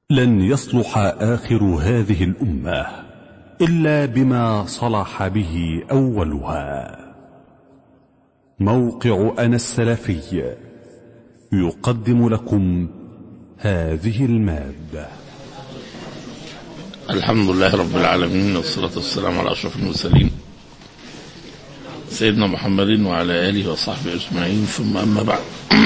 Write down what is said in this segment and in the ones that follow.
لن يصلح آخر هذه الأمة إلا بما صلح به أولها موقع أنا السلفي يقدم لكم هذه المادة الحمد لله رب العالمين والصلاة والسلام على أشرف المرسلين سيدنا محمد وعلى آله وصحبه أجمعين ثم أما بعد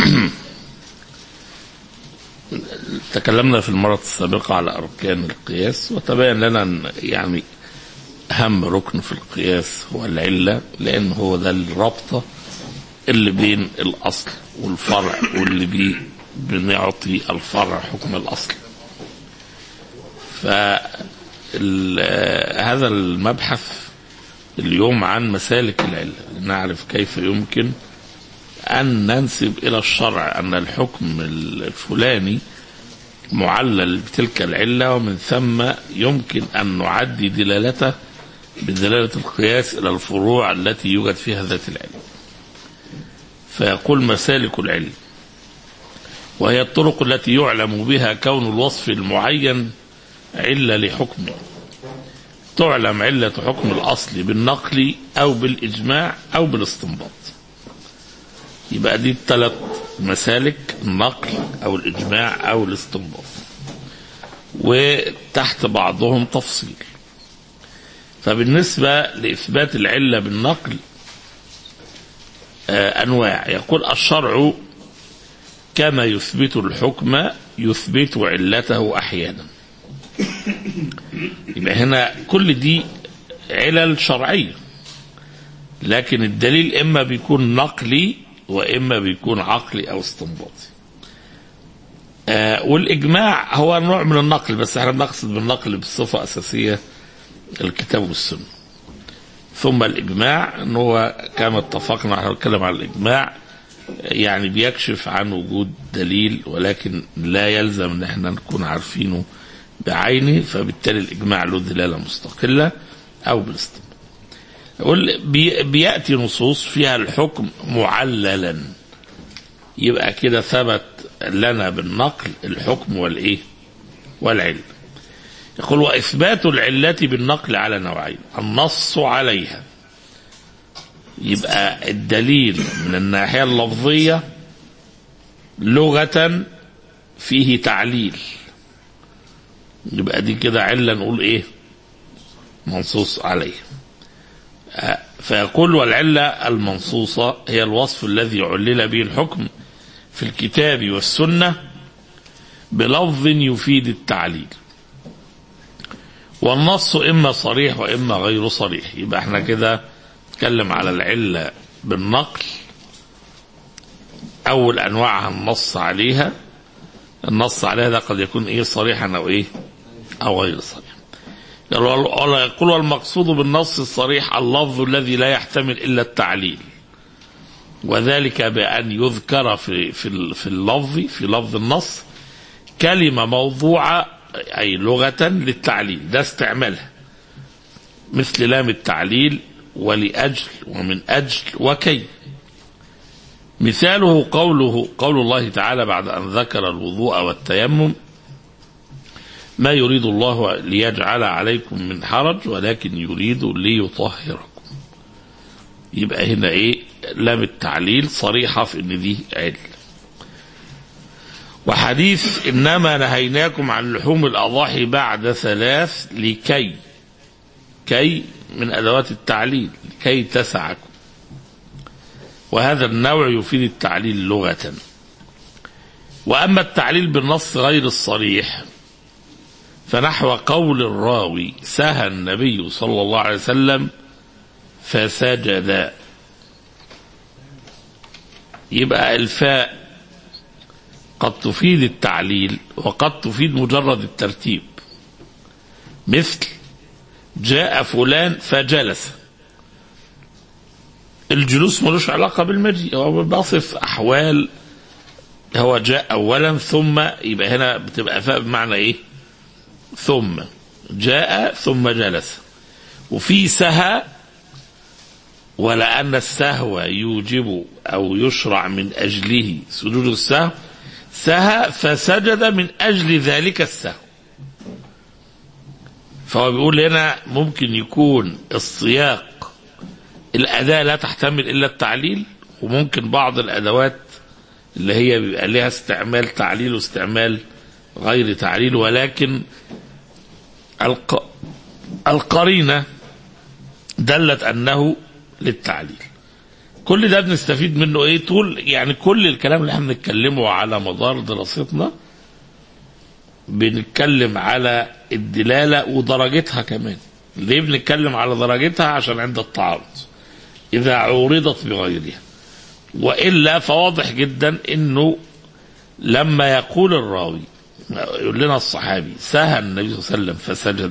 تكلمنا في المرة السابقة على أركان القياس وتبين لنا أن يعني أهم ركن في القياس هو العلة لأن هو ده الرابطة اللي بين الأصل والفرع واللي بي بنعطي الفرع حكم الأصل فهذا المبحث اليوم عن مسالك العلة نعرف كيف يمكن أن ننسب إلى الشرع أن الحكم الفلاني معلل بتلك العلة ومن ثم يمكن أن نعدي دلالته بدلالة القياس إلى الفروع التي يوجد فيها ذات العلة فيقول مسالك العلم وهي الطرق التي يعلم بها كون الوصف المعين علة لحكمه تعلم علة حكم الأصل بالنقل أو بالإجماع أو بالاستنباط يبقى دي الثلاث مسالك النقل أو الإجماع أو الاستنباط وتحت بعضهم تفصيل فبالنسبة لإثبات العلة بالنقل آه أنواع يقول الشرع كما يثبت الحكم يثبت علته أحيانا يبقى هنا كل دي علل شرعية لكن الدليل إما بيكون نقلي وإما بيكون عقلي أو استنباطي آه والإجماع هو نوع من النقل بس احنا بنقصد بالنقل بصفة أساسية الكتاب والسنة ثم الإجماع أن هو كما اتفقنا احنا بنتكلم عن الإجماع يعني بيكشف عن وجود دليل ولكن لا يلزم ان احنا نكون عارفينه بعينه فبالتالي الإجماع له دلالة مستقلة أو بالاستنباط يقول بي بيأتي نصوص فيها الحكم معللا يبقى كده ثبت لنا بالنقل الحكم والإيه والعلم يقول وإثبات العلة بالنقل على نوعين النص عليها يبقى الدليل من الناحية اللفظية لغة فيه تعليل يبقى دي كده علة نقول ايه منصوص عليه فيقول والعلة المنصوصة هي الوصف الذي علل به الحكم في الكتاب والسنة بلفظ يفيد التعليل والنص إما صريح وإما غير صريح يبقى احنا كده نتكلم على العلة بالنقل أول أنواعها النص عليها النص عليها ده قد يكون إيه صريحا أو إيه أو غير صريح يقول والمقصود بالنص الصريح اللفظ الذي لا يحتمل إلا التعليل وذلك بأن يذكر في في في اللفظ في لفظ النص كلمة موضوعة أي لغة للتعليل ده استعمالها مثل لام التعليل ولأجل ومن أجل وكي مثاله قوله قول الله تعالى بعد أن ذكر الوضوء والتيمم ما يريد الله ليجعل عليكم من حرج ولكن يريد ليطهركم يبقى هنا ايه لام التعليل صريحة في ان دي عل وحديث انما نهيناكم عن لحوم الاضاحي بعد ثلاث لكي كي من ادوات التعليل كي تسعكم وهذا النوع يفيد التعليل لغة واما التعليل بالنص غير الصريح فنحو قول الراوي سهى النبي صلى الله عليه وسلم فسجد يبقى الفاء قد تفيد التعليل وقد تفيد مجرد الترتيب مثل جاء فلان فجلس الجلوس ملوش علاقة بالمجيء هو بصف أحوال هو جاء أولا ثم يبقى هنا بتبقى فاء بمعنى إيه ثم جاء ثم جلس وفي سهى ولأن السهو يوجب أو يشرع من أجله سجود السهو سهى فسجد من أجل ذلك السهو فهو بيقول هنا ممكن يكون السياق الأداة لا تحتمل إلا التعليل وممكن بعض الأدوات اللي هي بيبقى لها استعمال تعليل واستعمال غير تعليل ولكن الق... القرينة دلت أنه للتعليل كل ده بنستفيد منه ايه طول يعني كل الكلام اللي احنا بنتكلمه على مدار دراستنا بنتكلم على الدلالة ودرجتها كمان ليه بنتكلم على درجتها عشان عند التعارض إذا عورضت بغيرها وإلا فواضح جدا أنه لما يقول الراوي يقول لنا الصحابي سهى النبي صلى الله عليه وسلم فسجد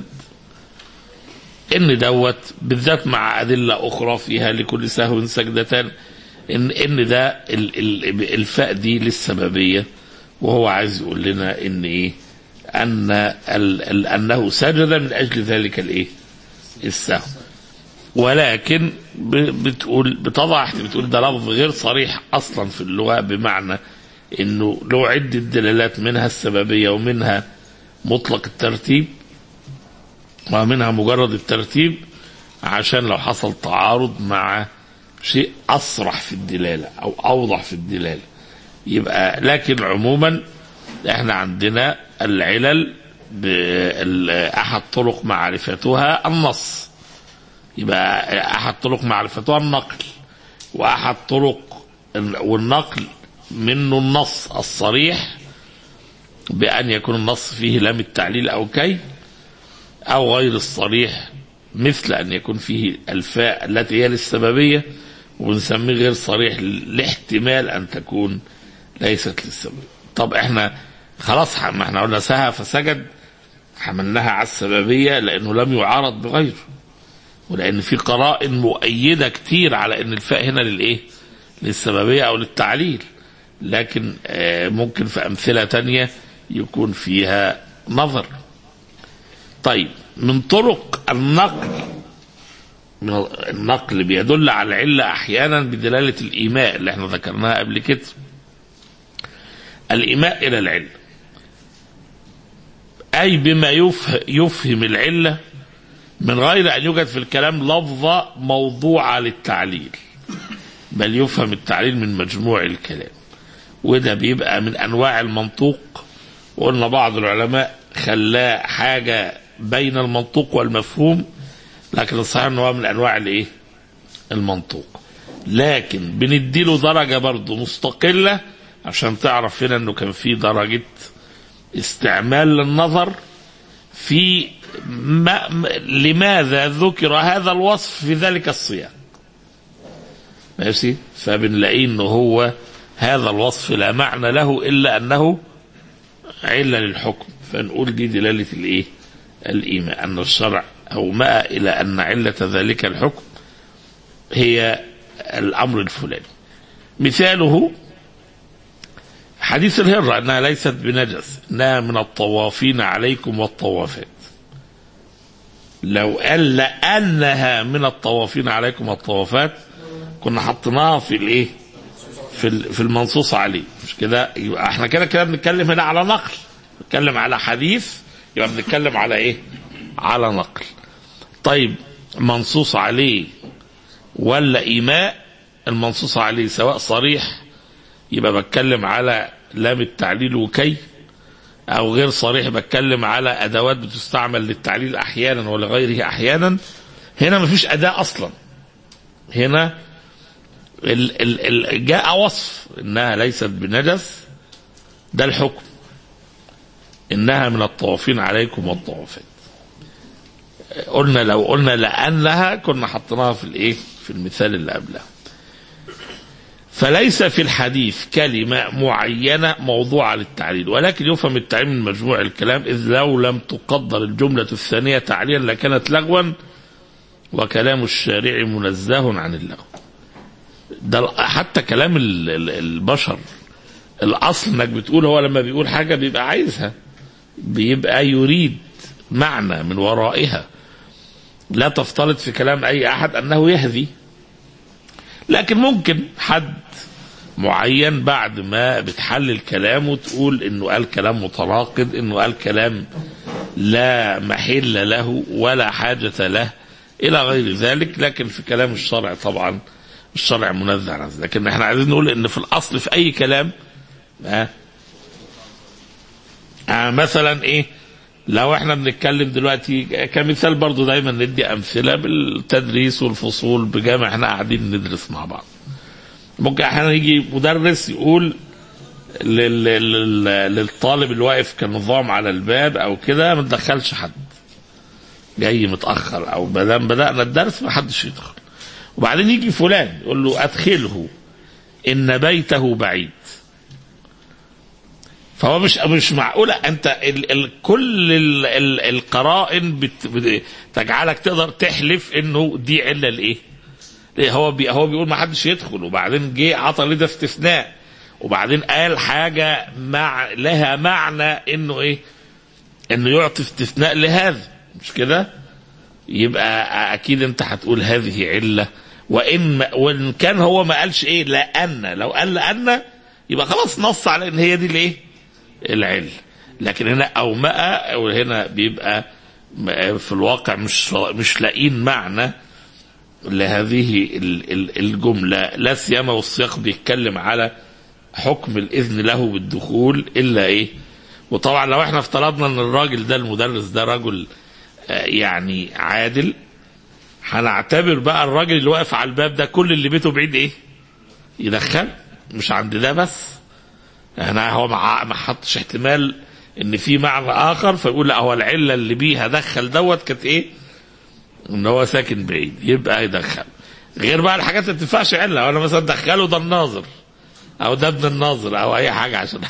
ان دوت بالذات مع ادله اخرى فيها لكل سهو سجدتان ان ان ده ال- ال- الفاء دي للسببيه وهو عايز يقول لنا ان ايه ان ال- ال- انه سجد من اجل ذلك الايه السهو ولكن ب- بتقول بتضع بتقول ده لفظ غير صريح اصلا في اللغه بمعنى انه له عده دلالات منها السببيه ومنها مطلق الترتيب ومنها مجرد الترتيب عشان لو حصل تعارض مع شيء أصرح في الدلالة أو أوضح في الدلالة يبقى لكن عموما احنا عندنا العلل بال- أحد طرق معرفتها النص يبقى أحد طرق معرفتها النقل وأحد طرق والنقل منه النص الصريح بأن يكون النص فيه لام التعليل أو كي أو غير الصريح مثل أن يكون فيه الفاء التي هي للسببية ونسميه غير صريح لاحتمال أن تكون ليست للسبب طب احنا خلاص ما احنا قلنا سهى فسجد حملناها على السببية لأنه لم يعارض بغيره ولأن في قرائن مؤيدة كتير على أن الفاء هنا للإيه للسببية أو للتعليل لكن آه، ممكن في أمثلة تانية يكون فيها نظر طيب من طرق النقل من النقل بيدل على العلة أحيانا بدلالة الإيماء اللي احنا ذكرناها قبل كده الإيماء إلى العلة أي بما يفه- يفهم العلة من غير أن يوجد في الكلام لفظة موضوعة للتعليل بل يفهم التعليل من مجموع الكلام وده بيبقى من أنواع المنطوق وقلنا بعض العلماء خلاه حاجة بين المنطوق والمفهوم لكن الصحيح ان هو من انواع الايه المنطوق لكن بنديله درجة برضه مستقلة عشان تعرف هنا انه كان في درجة استعمال للنظر في ما م- لماذا ذكر هذا الوصف في ذلك السياق ماشي فبنلاقيه انه هو هذا الوصف لا معنى له الا انه علة للحكم فنقول دي دلالة الايه الإيمان أن الشرع أومأ إلى أن علة ذلك الحكم هي الأمر الفلاني مثاله حديث الهرة أنها ليست بنجس أنها من الطوافين عليكم والطوافات لو قال لأنها من الطوافين عليكم والطوافات كنا حطيناها في الايه في ال- في المنصوص عليه مش كده يبقى احنا كده كده بنتكلم هنا على نقل بنتكلم على حديث يبقى بنتكلم على ايه على نقل طيب منصوص عليه ولا ايماء المنصوص عليه سواء صريح يبقى بتكلم على لام التعليل وكي او غير صريح بتكلم على ادوات بتستعمل للتعليل احيانا ولغيره احيانا هنا مفيش اداة اصلا هنا ال ال ال جاء وصف انها ليست بنجس ده الحكم انها من الطوافين عليكم والطوافات قلنا لو قلنا لانها كنا حطيناها في الايه في المثال اللي قبلها فليس في الحديث كلمة معينة موضوعة للتعليل ولكن يفهم التعليل من مجموع الكلام إذ لو لم تقدر الجملة الثانية تعليلا لكانت لغوا وكلام الشارع منزه عن اللغو ده حتى كلام ال- ال- البشر الأصل إنك بتقول هو لما بيقول حاجة بيبقى عايزها بيبقى يريد معنى من ورائها لا تفترض في كلام أي أحد أنه يهذي لكن ممكن حد معين بعد ما بتحلل كلامه تقول انه قال كلام متناقض انه قال كلام لا محل له ولا حاجة له إلى غير ذلك لكن في كلام الشرع طبعا الشرع منزه عن ذلك لكن احنا عايزين نقول ان في الأصل في أي كلام آه آه مثلا ايه لو احنا بنتكلم دلوقتي كمثال برضو دايما ندي امثله بالتدريس والفصول بجامع احنا قاعدين ندرس مع بعض ممكن احيانا يجي مدرس يقول لل- لل- للطالب اللي واقف كنظام على الباب او كده ما تدخلش حد جاي متاخر او ما دام بدانا الدرس ما حدش يدخل وبعدين يجي فلان يقول له ادخله ان بيته بعيد فهو مش مش معقوله انت ال ال كل ال ال القرائن بت بت تجعلك تقدر تحلف انه دي عله لايه؟ ليه هو بي هو بيقول ما حدش يدخل وبعدين جه عطى ليه ده استثناء وبعدين قال حاجه مع لها معنى انه ايه؟ انه يعطي استثناء لهذا مش كده؟ يبقى اكيد انت هتقول هذه عله وان ما وان كان هو ما قالش ايه لان لو قال لان يبقى خلاص نص على ان هي دي الايه؟ العله لكن هنا اومأ وهنا بيبقى م- في الواقع مش مش لاقين معنى لهذه ال- ال- الجمله لا سيما والسياق بيتكلم على حكم الاذن له بالدخول الا ايه وطبعا لو احنا افترضنا ان الراجل ده المدرس ده رجل آه، يعني عادل هنعتبر بقى الراجل اللي واقف على الباب ده كل اللي بيته بعيد ايه يدخل مش عند ده بس هنا هو ما ما حطش احتمال ان في معنى اخر فيقول لا هو العله اللي بيها دخل دوت كانت ايه؟ ان هو ساكن بعيد يبقى يدخل غير بقى الحاجات اللي ما تنفعش عله انا مثلا دخله ده الناظر او ده ابن الناظر او اي حاجه عشان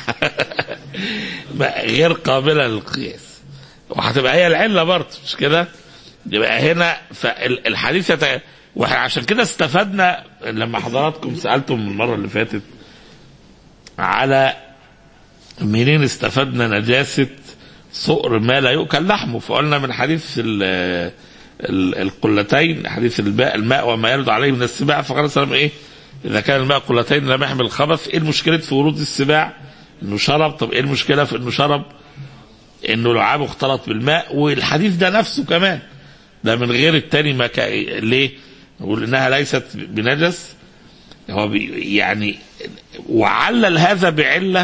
ما- غير قابله للقياس وهتبقى هي العله برضه مش كده؟ يبقى هنا فالحديث يت... واحنا عشان كده استفدنا لما حضراتكم سالتم المره اللي فاتت على منين استفدنا نجاسة صقر ما لا يؤكل لحمه فقلنا من حديث ال ال القلتين حديث الماء الماء وما يرد عليه من السباع فقال صلى الله عليه وسلم ايه اذا كان الماء قلتين لم يحمل الخبث ايه المشكله في ورود السباع انه شرب طب ايه المشكله في انه شرب انه لعابه اختلط بالماء والحديث ده نفسه كمان ده من غير التاني ما كا... ليه نقول انها ليست بنجس هو بي يعني وعلل هذا بعله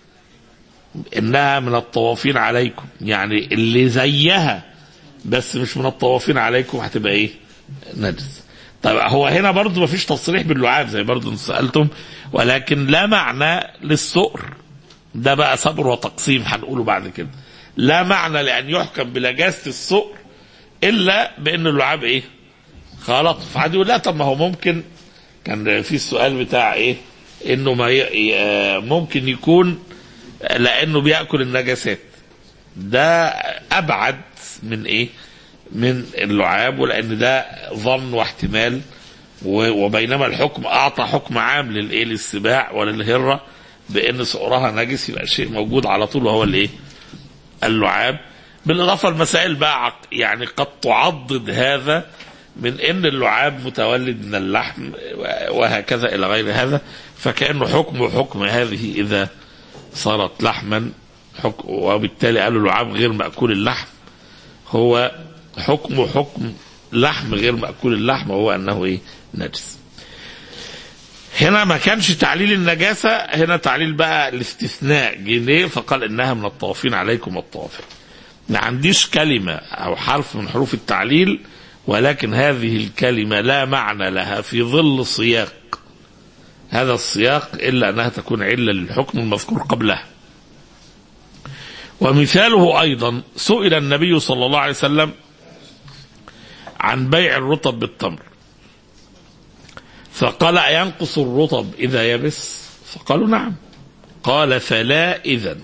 انها من الطوافين عليكم يعني اللي زيها بس مش من الطوافين عليكم هتبقى ايه نجس طيب هو هنا برضو ما فيش تصريح باللعاب زي برضو انتم سالتم ولكن لا معنى للسؤر ده بقى صبر وتقسيم هنقوله بعد كده لا معنى لان يحكم بنجاسه السؤر الا بان اللعاب ايه خلط فحد يقول لا طب ما هو ممكن كان في السؤال بتاع ايه انه ما ي... آه، ممكن يكون لانه بياكل النجاسات ده ابعد من ايه من اللعاب ولان ده ظن واحتمال و- وبينما الحكم اعطى حكم عام للايه للسباع وللهره بان سؤرها نجس يبقى شيء موجود على طول وهو الايه اللعاب بالاضافه لمسائل بقى عق- يعني قد تعضد هذا من ان اللعاب متولد من اللحم وهكذا الى غير هذا فكانه حكم حكم هذه اذا صارت لحما حكم وبالتالي قالوا اللعاب غير ماكول اللحم هو حكم حكم لحم غير ماكول اللحم وهو انه ايه نجس هنا ما كانش تعليل النجاسة هنا تعليل بقى الاستثناء جنيه فقال إنها من الطوافين عليكم الطوافين ما عنديش كلمة أو حرف من حروف التعليل ولكن هذه الكلمة لا معنى لها في ظل سياق هذا السياق إلا أنها تكون علة للحكم المذكور قبلها ومثاله أيضا سئل النبي صلى الله عليه وسلم عن بيع الرطب بالتمر فقال أينقص الرطب إذا يبس فقالوا نعم قال فلا إذن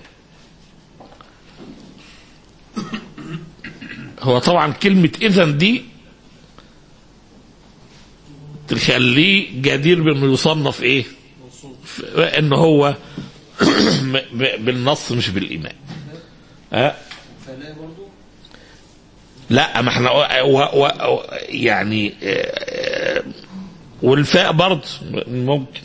هو طبعا كلمة إذن دي تخليه جدير بأنه يصنف إيه إن هو م- ب- بالنص مش بالإيمان أه؟ لا ما احنا و و و يعني آه، والفاء برضه ممكن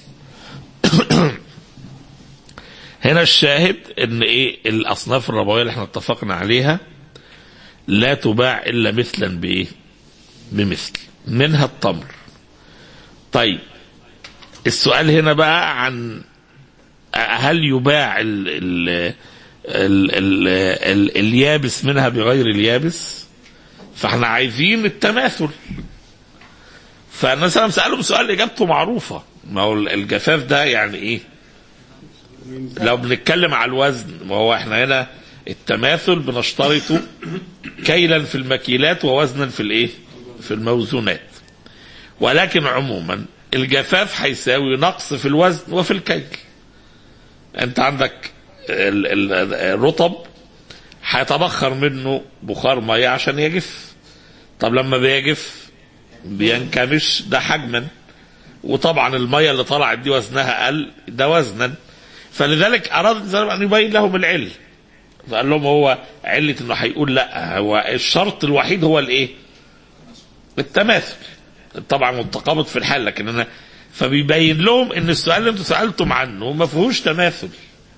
هنا الشاهد ان ايه الاصناف الربويه اللي احنا اتفقنا عليها لا تباع إلا مثلا بإيه بمثل منها التمر طيب السؤال هنا بقى عن هل يباع ال ال ال ال ال اليابس منها بغير اليابس فاحنا عايزين التماثل فالنبي صلى الله عليه وسلم سألهم سؤال إجابته معروفة ما هو الجفاف ده يعني إيه لو بنتكلم على الوزن ما هو احنا هنا التماثل بنشترطه كيلا في المكيلات ووزنا في الايه في الموزونات ولكن عموما الجفاف هيساوي نقص في الوزن وفي الكيل انت عندك ال- ال- الرطب هيتبخر منه بخار ميه عشان يجف طب لما بيجف بينكمش ده حجما وطبعا الميه اللي طلعت دي وزنها قل ده وزنا فلذلك اراد الزلمه ان يبين لهم العله فقال لهم هو عله انه هيقول لا هو الشرط الوحيد هو الايه؟ التماثل طبعا متقابض في الحال لكن انا فبيبين لهم ان السؤال اللي انتم سالتم عنه ما فيهوش تماثل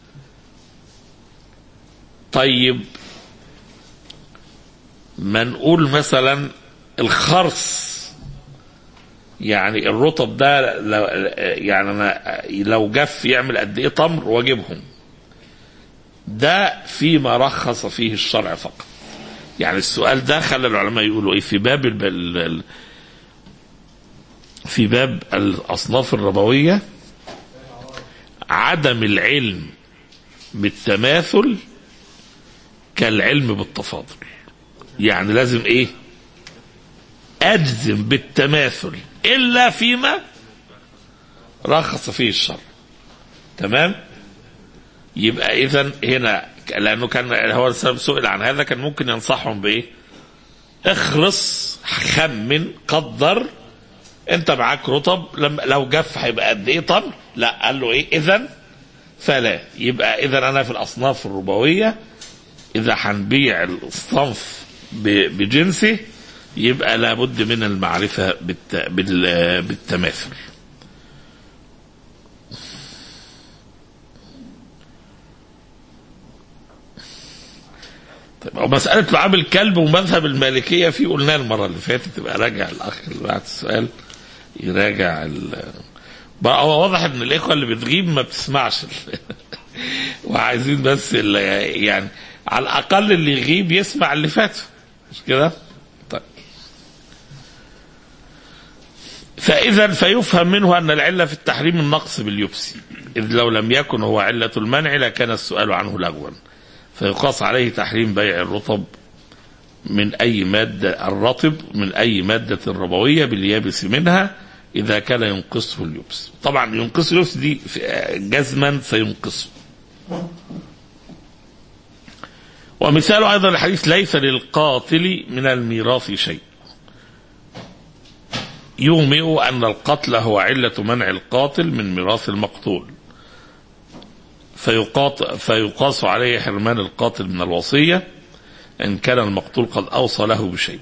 طيب ما نقول مثلا الخرص يعني الرطب ده لو يعني انا لو جف يعمل قد ايه تمر واجيبهم ده فيما رخص فيه الشرع فقط يعني السؤال ده خلى العلماء يقولوا ايه في باب الب... ال- ال- في باب الاصناف الربويه عدم العلم بالتماثل كالعلم بالتفاضل يعني لازم ايه اجزم بالتماثل الا فيما رخص فيه الشرع تمام يبقى اذا هنا لانه كان هو السبب سئل عن هذا كان ممكن ينصحهم بايه اخرص خمن قدر انت معاك رطب لما لو جف هيبقى قد ايه طن لا قال له ايه اذا فلا يبقى اذا انا في الاصناف الربويه اذا هنبيع الصنف ب- بجنسه يبقى لابد من المعرفه بالت... بال... بالتماثل طيب ومسألة لعاب الكلب ومذهب المالكية في قلناها المرة اللي فاتت تبقى راجع الأخ اللي بعت السؤال يراجع ال بقى هو واضح ان الاخوه اللي بتغيب ما بتسمعش وعايزين بس ال- يعني على الاقل اللي يغيب يسمع اللي فات مش كده؟ طيب فاذا فيفهم منه ان العله في التحريم النقص باليبس اذ لو لم يكن هو عله المنع لكان السؤال عنه لغوا فيقاس عليه تحريم بيع الرطب من أي مادة الرطب من أي مادة ربوية باليابس منها إذا كان ينقصه اليبس طبعا ينقصه اليبس دي في- جزما سينقصه ومثال أيضا الحديث ليس للقاتل من الميراث شيء يومئ أن القتل هو علة منع القاتل من ميراث المقتول فيقاط فيقاس عليه حرمان القاتل من الوصية إن كان المقتول قد أوصى له بشيء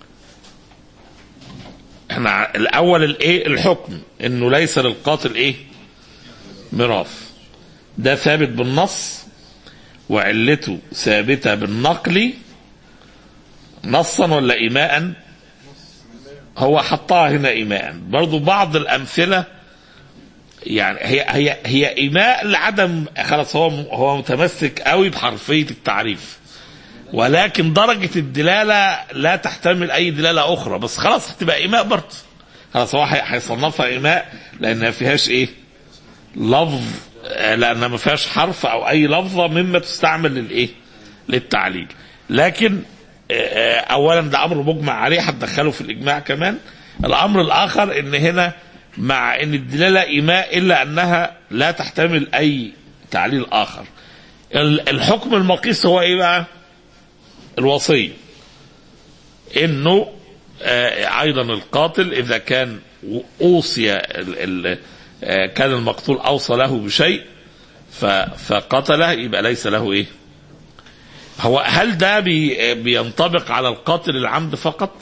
احنا ع- الأول الإيه الحكم إنه ليس للقاتل إيه ميراث ده ثابت بالنص وعلته ثابتة بالنقل نصا ولا إيماء هو حطها هنا إيماء برضو بعض الأمثلة يعني هي هي هي إيماء لعدم خلاص هو هو متمسك قوي بحرفية التعريف ولكن درجة الدلالة لا تحتمل أي دلالة أخرى بس خلاص هتبقى إيماء برضه خلاص هو هي- هيصنفها إيماء لأن ما فيهاش إيه لفظ آه، لأن ما فيهاش حرف أو أي لفظة مما تستعمل للإيه للتعليل لكن آه، آه، أولا ده أمر مجمع عليه هتدخله في الإجماع كمان الأمر الآخر إن هنا مع إن الدلالة إيماء إلا أنها لا تحتمل أي تعليل آخر ال- الحكم المقيس هو إيه بقى؟ الوصية انه آه، ايضا القاتل اذا كان اوصي ال- ال- آه، كان المقتول اوصى له بشيء ف- فقتله يبقى ليس له ايه هو هل ده بي بينطبق على القاتل العمد فقط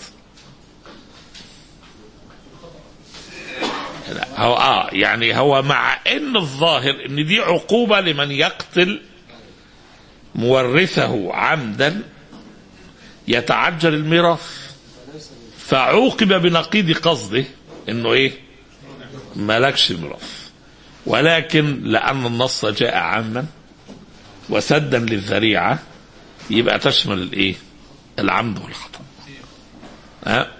لا هو اه يعني هو مع ان الظاهر ان دي عقوبة لمن يقتل مورثه عمدا يتعجل الميراث فعوقب بنقيض قصده انه ايه ملكش ميراث ولكن لان النص جاء عاما وسدا للذريعه يبقى تشمل الايه العمد والخطا ها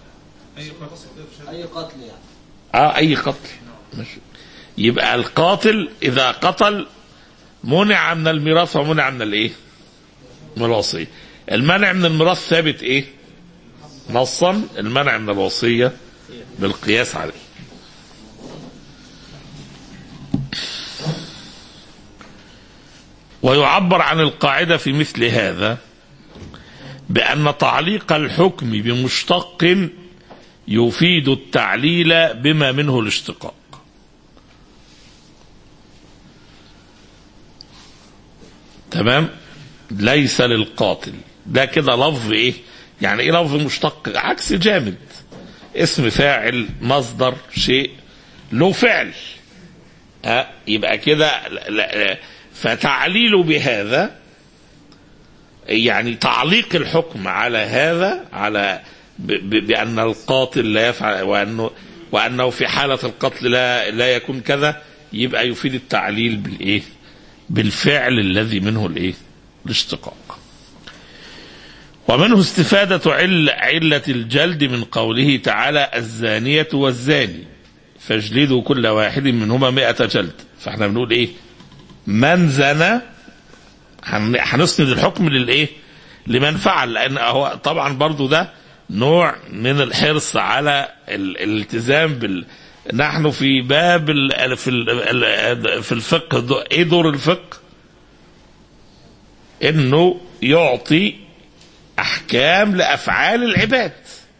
اي قتل يعني اه اي قتل ماشي. يبقى القاتل اذا قتل منع من الميراث ومنع من الايه من الوصيه المنع من الميراث ثابت ايه نصا المنع من الوصيه بالقياس عليه ويعبر عن القاعده في مثل هذا بان تعليق الحكم بمشتق يفيد التعليل بما منه الاشتقاق تمام ليس للقاتل ده كده لفظ ايه يعني ايه لفظ مشتق عكس جامد اسم فاعل مصدر شيء له فعل ها يبقى كده ل- ل- فتعليله بهذا يعني تعليق الحكم على هذا على ب- ب- بأن القاتل لا يفعل وأنه وأنه في حالة القتل لا لا يكون كذا يبقى يفيد التعليل بالإيه؟ بالفعل الذي منه الإيه؟ الاشتقاق. ومنه استفادة عل علة الجلد من قوله تعالى الزانية والزاني فاجلدوا كل واحد منهما مئة جلد فاحنا بنقول ايه من زنى هن- هنسند الحكم للايه لمن فعل لان هو طبعا برضو ده نوع من الحرص على ال- الالتزام بال نحن في باب ال... في ال... ال- في الفقه دو- ايه دور الفقه انه يعطي احكام لافعال العباد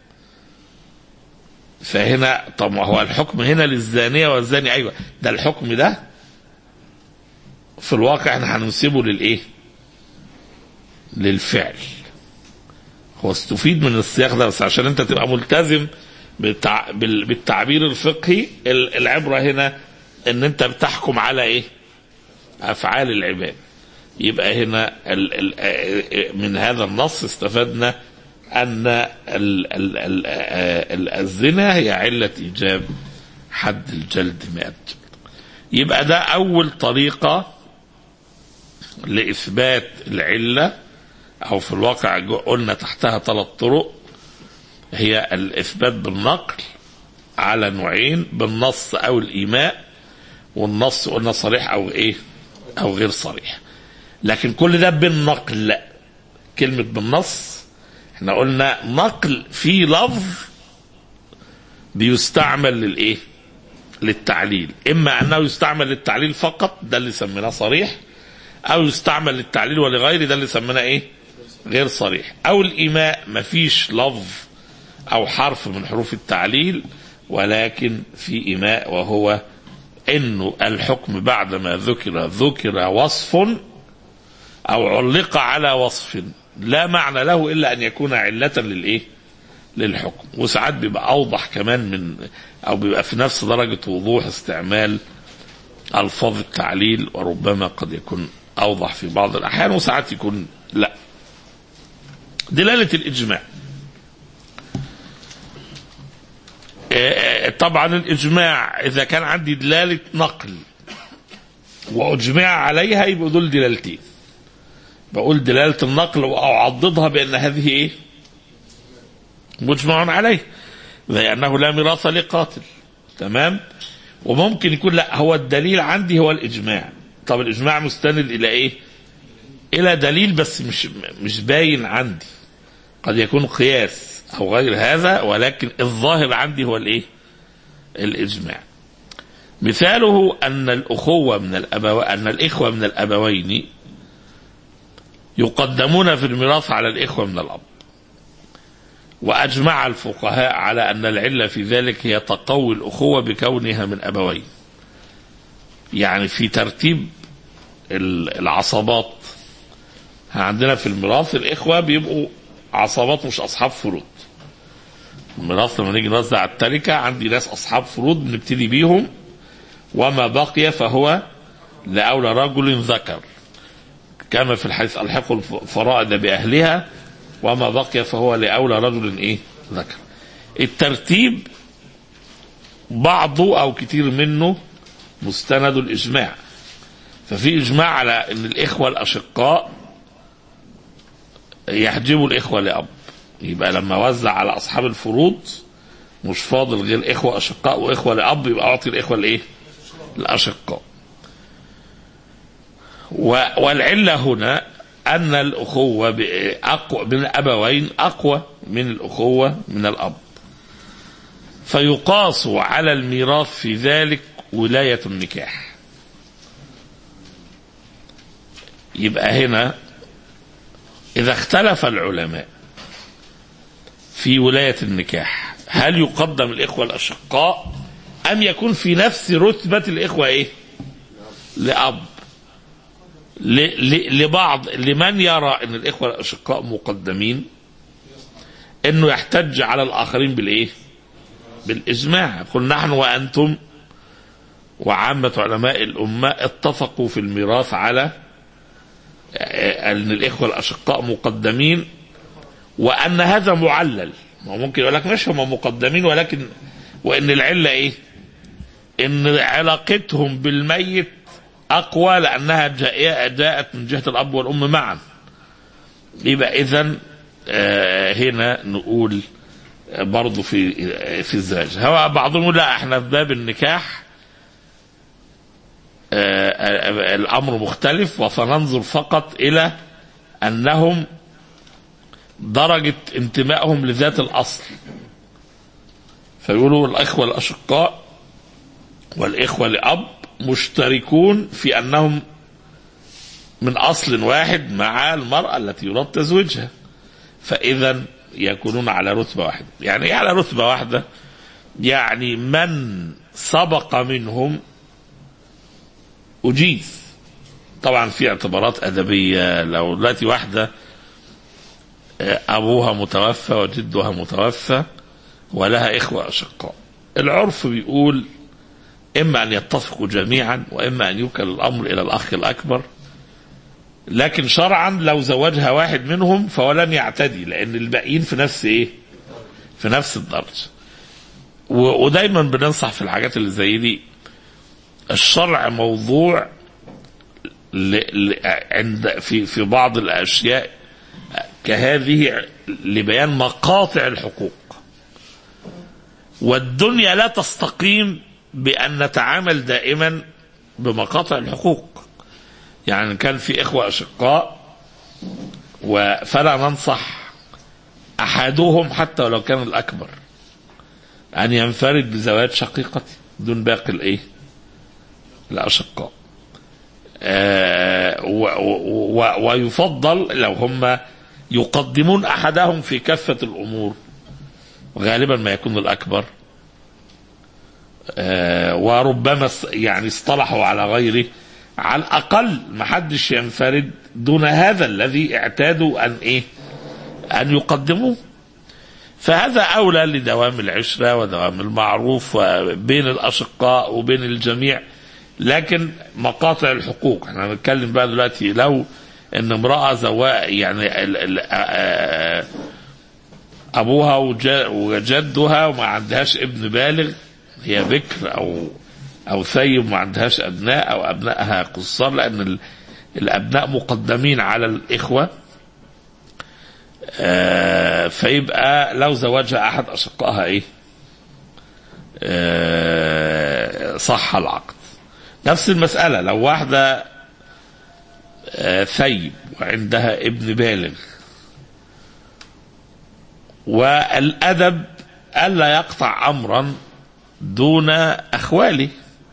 فهنا طب ما هو الحكم هنا للزانيه والزاني ايوه ده الحكم ده في الواقع احنا هننسبه للايه؟ للفعل. هو استفيد من السياق ده بس عشان انت تبقى ملتزم بالتع... بال- بالتعبير الفقهي ال- العبره هنا ان انت بتحكم على ايه؟ افعال العباد. يبقى هنا ال... ال... من هذا النص استفدنا ان ال... ال... ال... ال... الزنا هي عله ايجاب حد الجلد 100 جلد. يبقى ده أول طريقة لإثبات العلة أو في الواقع جو- قلنا تحتها ثلاث طرق هي الإثبات بالنقل على نوعين بالنص أو الإيماء والنص قلنا صريح أو إيه أو غير صريح لكن كل ده بالنقل كلمة بالنص احنا قلنا نقل في لفظ بيستعمل للإيه للتعليل اما انه يستعمل للتعليل فقط ده اللي سميناه صريح او يستعمل للتعليل ولغيره ده اللي سميناه ايه غير صريح او الايماء مفيش لفظ او حرف من حروف التعليل ولكن في ايماء وهو انه الحكم بعدما ذكر ذكر وصف او علق على وصف لا معنى له الا ان يكون عله للايه للحكم وساعات بيبقى اوضح كمان من او بيبقى في نفس درجه وضوح استعمال الفاظ التعليل وربما قد يكون اوضح في بعض الاحيان وساعات يكون لا دلاله الاجماع آه، طبعا الاجماع اذا كان عندي دلاله نقل واجمع عليها يبقوا دول دلالتين بقول دلاله النقل واعضدها بان هذه ايه مجمع عليه زي انه لا ميراث لقاتل تمام وممكن يكون لا هو الدليل عندي هو الاجماع طب الاجماع مستند الى ايه الى دليل بس مش مش باين عندي قد يكون قياس او غير هذا ولكن الظاهر عندي هو الايه الاجماع مثاله ان الاخوه من الابو ان الاخوه من الابوين يقدمون في الميراث على الاخوه من الاب وأجمع الفقهاء على أن العلة في ذلك هي تقوي الأخوة بكونها من أبوين يعني في ترتيب ال- العصبات عندنا في الميراث الإخوة بيبقوا عصبات مش أصحاب فروض الميراث لما نيجي نوزع التركة عندي ناس أصحاب فروض بنبتدي بيهم وما بقي فهو لأولى رجل ذكر كما في الحديث الحقوا الفرائض بأهلها وما بقي فهو لأولى رجل إيه ذكر الترتيب بعضه أو كتير منه مستند الإجماع ففي إجماع على أن الإخوة الأشقاء يحجبوا الإخوة لأب يبقى لما وزع على أصحاب الفروض مش فاضل غير إخوة أشقاء وإخوة لأب يبقى أعطي الإخوة الإيه؟ الأشقاء و- والعلة هنا أن الأخوة ب- أقوى من الأبوين أقوى من الأخوة من الأب فيقاس على الميراث في ذلك ولاية النكاح يبقى هنا إذا اختلف العلماء في ولاية النكاح هل يقدم الإخوة الأشقاء أم يكون في نفس رتبة الإخوة إيه لأب ل- ل- لبعض لمن يرى أن الإخوة الأشقاء مقدمين أنه يحتج على الآخرين بالإيه بالإجماع يقول نحن وأنتم وعامة علماء الأمة اتفقوا في الميراث على أن الإخوة الأشقاء مقدمين وأن هذا معلل ما هو ممكن يقول لك مش هم مقدمين ولكن وأن العلة إيه؟ إن علاقتهم بالميت أقوى لأنها جاء- جاءت من جهة الأب والأم معا يبقى إذا هنا نقول آه، برضه في آه، في الزواج هو بعضهم يقول لا احنا في باب النكاح آه، آه، الامر مختلف وسننظر فقط الى انهم درجة انتمائهم لذات الاصل فيقولوا الاخوة الاشقاء والاخوة لاب مشتركون في انهم من اصل واحد مع المرأة التي يراد تزويجها فاذا يكونون على رتبة واحدة يعني ايه على رتبة واحدة يعني من سبق منهم أجيز طبعا في اعتبارات أدبية لو دلوقتي واحدة آه، أبوها متوفى وجدها متوفى ولها إخوة أشقاء العرف بيقول إما أن يتفقوا جميعا وإما أن يوكل الأمر إلى الأخ الأكبر لكن شرعا لو زوجها واحد منهم فهو لن يعتدي لأن الباقيين في نفس إيه في نفس الدرجة و- ودايما بننصح في الحاجات اللي زي دي الشرع موضوع ل... ل... عند في في بعض الاشياء كهذه لبيان مقاطع الحقوق والدنيا لا تستقيم بان نتعامل دائما بمقاطع الحقوق يعني كان في اخوه اشقاء و- فلا ننصح احدهم حتى ولو كان الاكبر ان ينفرد بزواج شقيقته دون باقي الايه الأشقاء آه، و- و- و- ويفضل لو هم يقدمون أحدهم في كافة الأمور غالبا ما يكون الأكبر آه، وربما اس- يعني اصطلحوا على غيره على الأقل ما حدش ينفرد دون هذا الذي اعتادوا أن إيه أن يقدموه فهذا أولى لدوام العشرة ودوام المعروف بين الأشقاء وبين الجميع لكن مقاطع الحقوق احنا بنتكلم بقى دلوقتي لو ان امرأة زواء يعني ال ال آه، أبوها وج- وجدها وما عندهاش ابن بالغ هي بكر أو أو ثيب ما عندهاش أبناء أو أبنائها قصار لأن ال- الأبناء مقدمين على الإخوة آه، فيبقى لو زوجها احد اشقائها ايه آه، صح العقد نفس المسألة لو واحدة آه، ثيب وعندها ابن بالغ والأدب ألا يقطع أمرا دون أخواله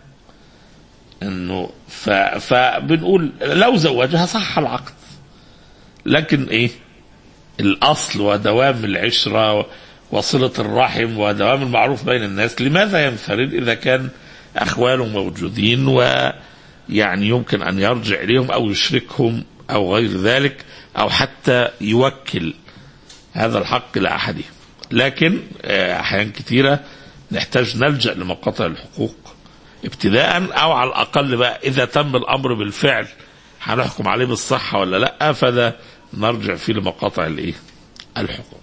انه ف... فبنقول لو زوجها صح العقد لكن ايه الاصل ودوام العشره وصله الرحم ودوام المعروف بين الناس لماذا ينفرد اذا كان اخواله موجودين ويعني يمكن ان يرجع اليهم او يشركهم او غير ذلك او حتى يوكل هذا الحق لاحدهم لكن آه، احيان كثيره نحتاج نلجا لمقاطع الحقوق ابتداء او على الاقل بقى اذا تم الامر بالفعل هنحكم عليه بالصحه ولا لا فده نرجع فيه لمقاطع الايه الحقوق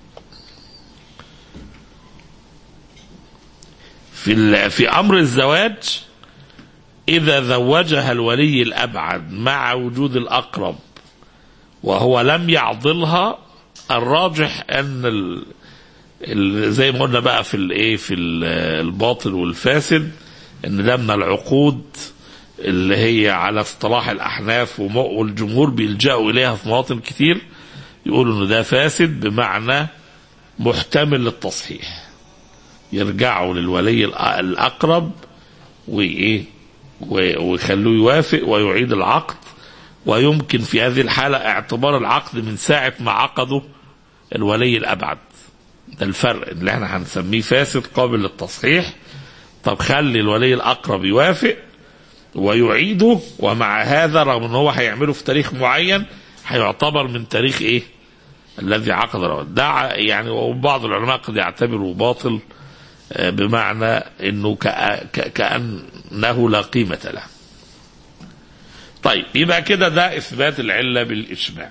في ال- في امر الزواج اذا زوجها الولي الابعد مع وجود الاقرب وهو لم يعضلها الراجح ان ال... ال... زي ما قلنا بقى في الايه في ال- الباطل والفاسد ان ده من العقود اللي هي على اصطلاح الاحناف وم- والجمهور بيلجأوا اليها في مواطن كتير يقولوا ان ده فاسد بمعنى محتمل للتصحيح يرجعوا للولي الأ- الاقرب وايه و- ويخلوه يوافق ويعيد العقد ويمكن في هذه الحالة اعتبار العقد من ساعة ما عقده الولي الأبعد ده الفرق اللي احنا هنسميه فاسد قابل للتصحيح طب خلي الولي الأقرب يوافق ويعيده ومع هذا رغم ان هو هيعمله في تاريخ معين هيعتبر من تاريخ ايه الذي عقد العقد ده ع- يعني وبعض العلماء قد يعتبره باطل آه، بمعنى انه كأ- ك- كأنه لا قيمة له طيب يبقى كده ده اثبات العله بالاجماع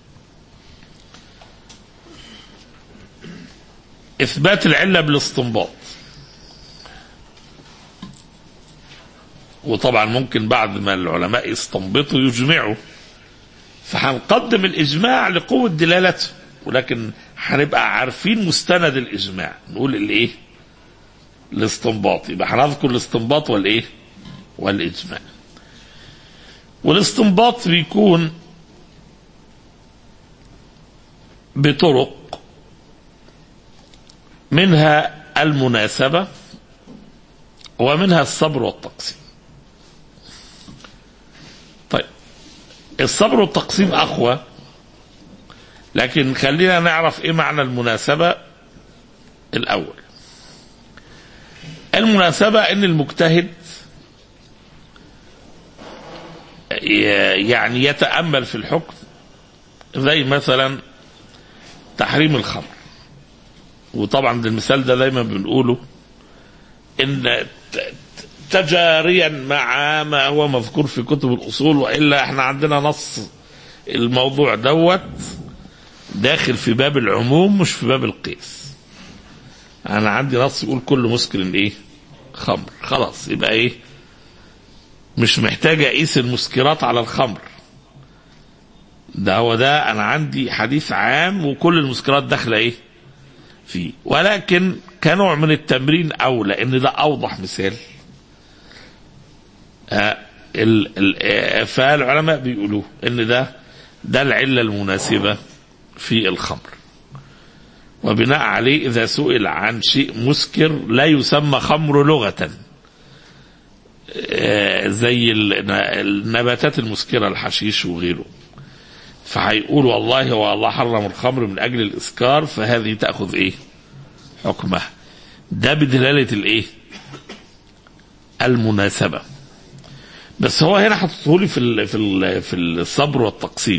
اثبات العله بالاستنباط وطبعا ممكن بعد ما العلماء يستنبطوا يجمعوا فهنقدم الاجماع لقوه دلالته ولكن هنبقى عارفين مستند الاجماع نقول الايه الاستنباط يبقى هنذكر الاستنباط والايه والاجماع والاستنباط بيكون بطرق منها المناسبة ومنها الصبر والتقسيم طيب الصبر والتقسيم أقوى لكن خلينا نعرف ايه معنى المناسبة الأول المناسبة ان المجتهد يعني يتأمل في الحكم زي مثلا تحريم الخمر وطبعا ده المثال ده دايما بنقوله ان ت- تجاريا مع ما هو مذكور في كتب الاصول والا احنا عندنا نص الموضوع دوت داخل في باب العموم مش في باب القياس انا عندي نص يقول كل مسكر ايه خمر خلاص يبقى ايه مش محتاج اقيس المسكرات على الخمر ده هو ده انا عندي حديث عام وكل المسكرات داخله ايه فيه ولكن كنوع من التمرين اولى ان ده اوضح مثال آه ال ال آه، فالعلماء بيقولوا ان ده ده العله المناسبه في الخمر وبناء عليه اذا سئل عن شيء مسكر لا يسمى خمر لغه آه، زي ال- النباتات المسكرة الحشيش وغيره فهيقول والله هو الله حرم الخمر من أجل الإسكار فهذه تأخذ إيه حكمها ده بدلالة الإيه المناسبة بس هو هنا حطته لي في ال في ال في الصبر والتقسيم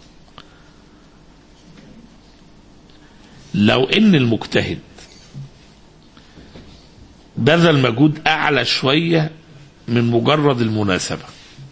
لو ان المجتهد بذل مجهود اعلى شويه من مجرد المناسبه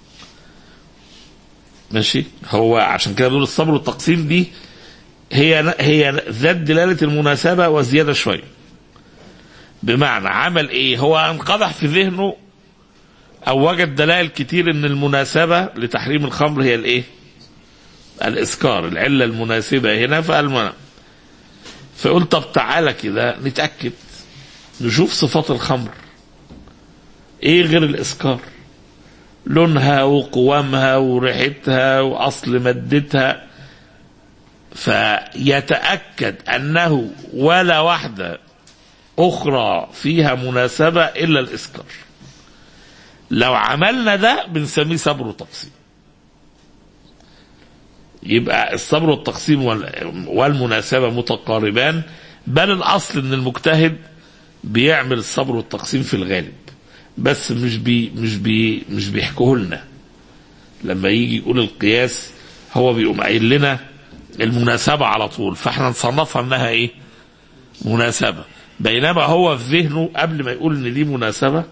ماشي هو عشان كده بنقول الصبر والتقسيم دي هي هي ذات دلاله المناسبه وزياده شويه بمعنى عمل ايه هو انقضح في ذهنه او وجد دلائل كتير ان المناسبه لتحريم الخمر هي الايه الاسكار العله المناسبه هنا فالمناسبة فقلت طب تعالى كده نتأكد نشوف صفات الخمر ايه غير الاسكار لونها وقوامها وريحتها واصل مادتها فيتأكد انه ولا واحدة اخرى فيها مناسبة الا الاسكار لو عملنا ده بنسميه صبر وتقسيم يبقى الصبر والتقسيم وال- والمناسبة متقاربان بل الأصل أن المجتهد بيعمل الصبر والتقسيم في الغالب بس مش بي مش بي مش بيحكوه لنا لما يجي يقول القياس هو بيقوم قايل لنا المناسبة على طول فاحنا نصنفها انها ايه مناسبة بينما هو في ذهنه قبل ما يقول ان دي مناسبة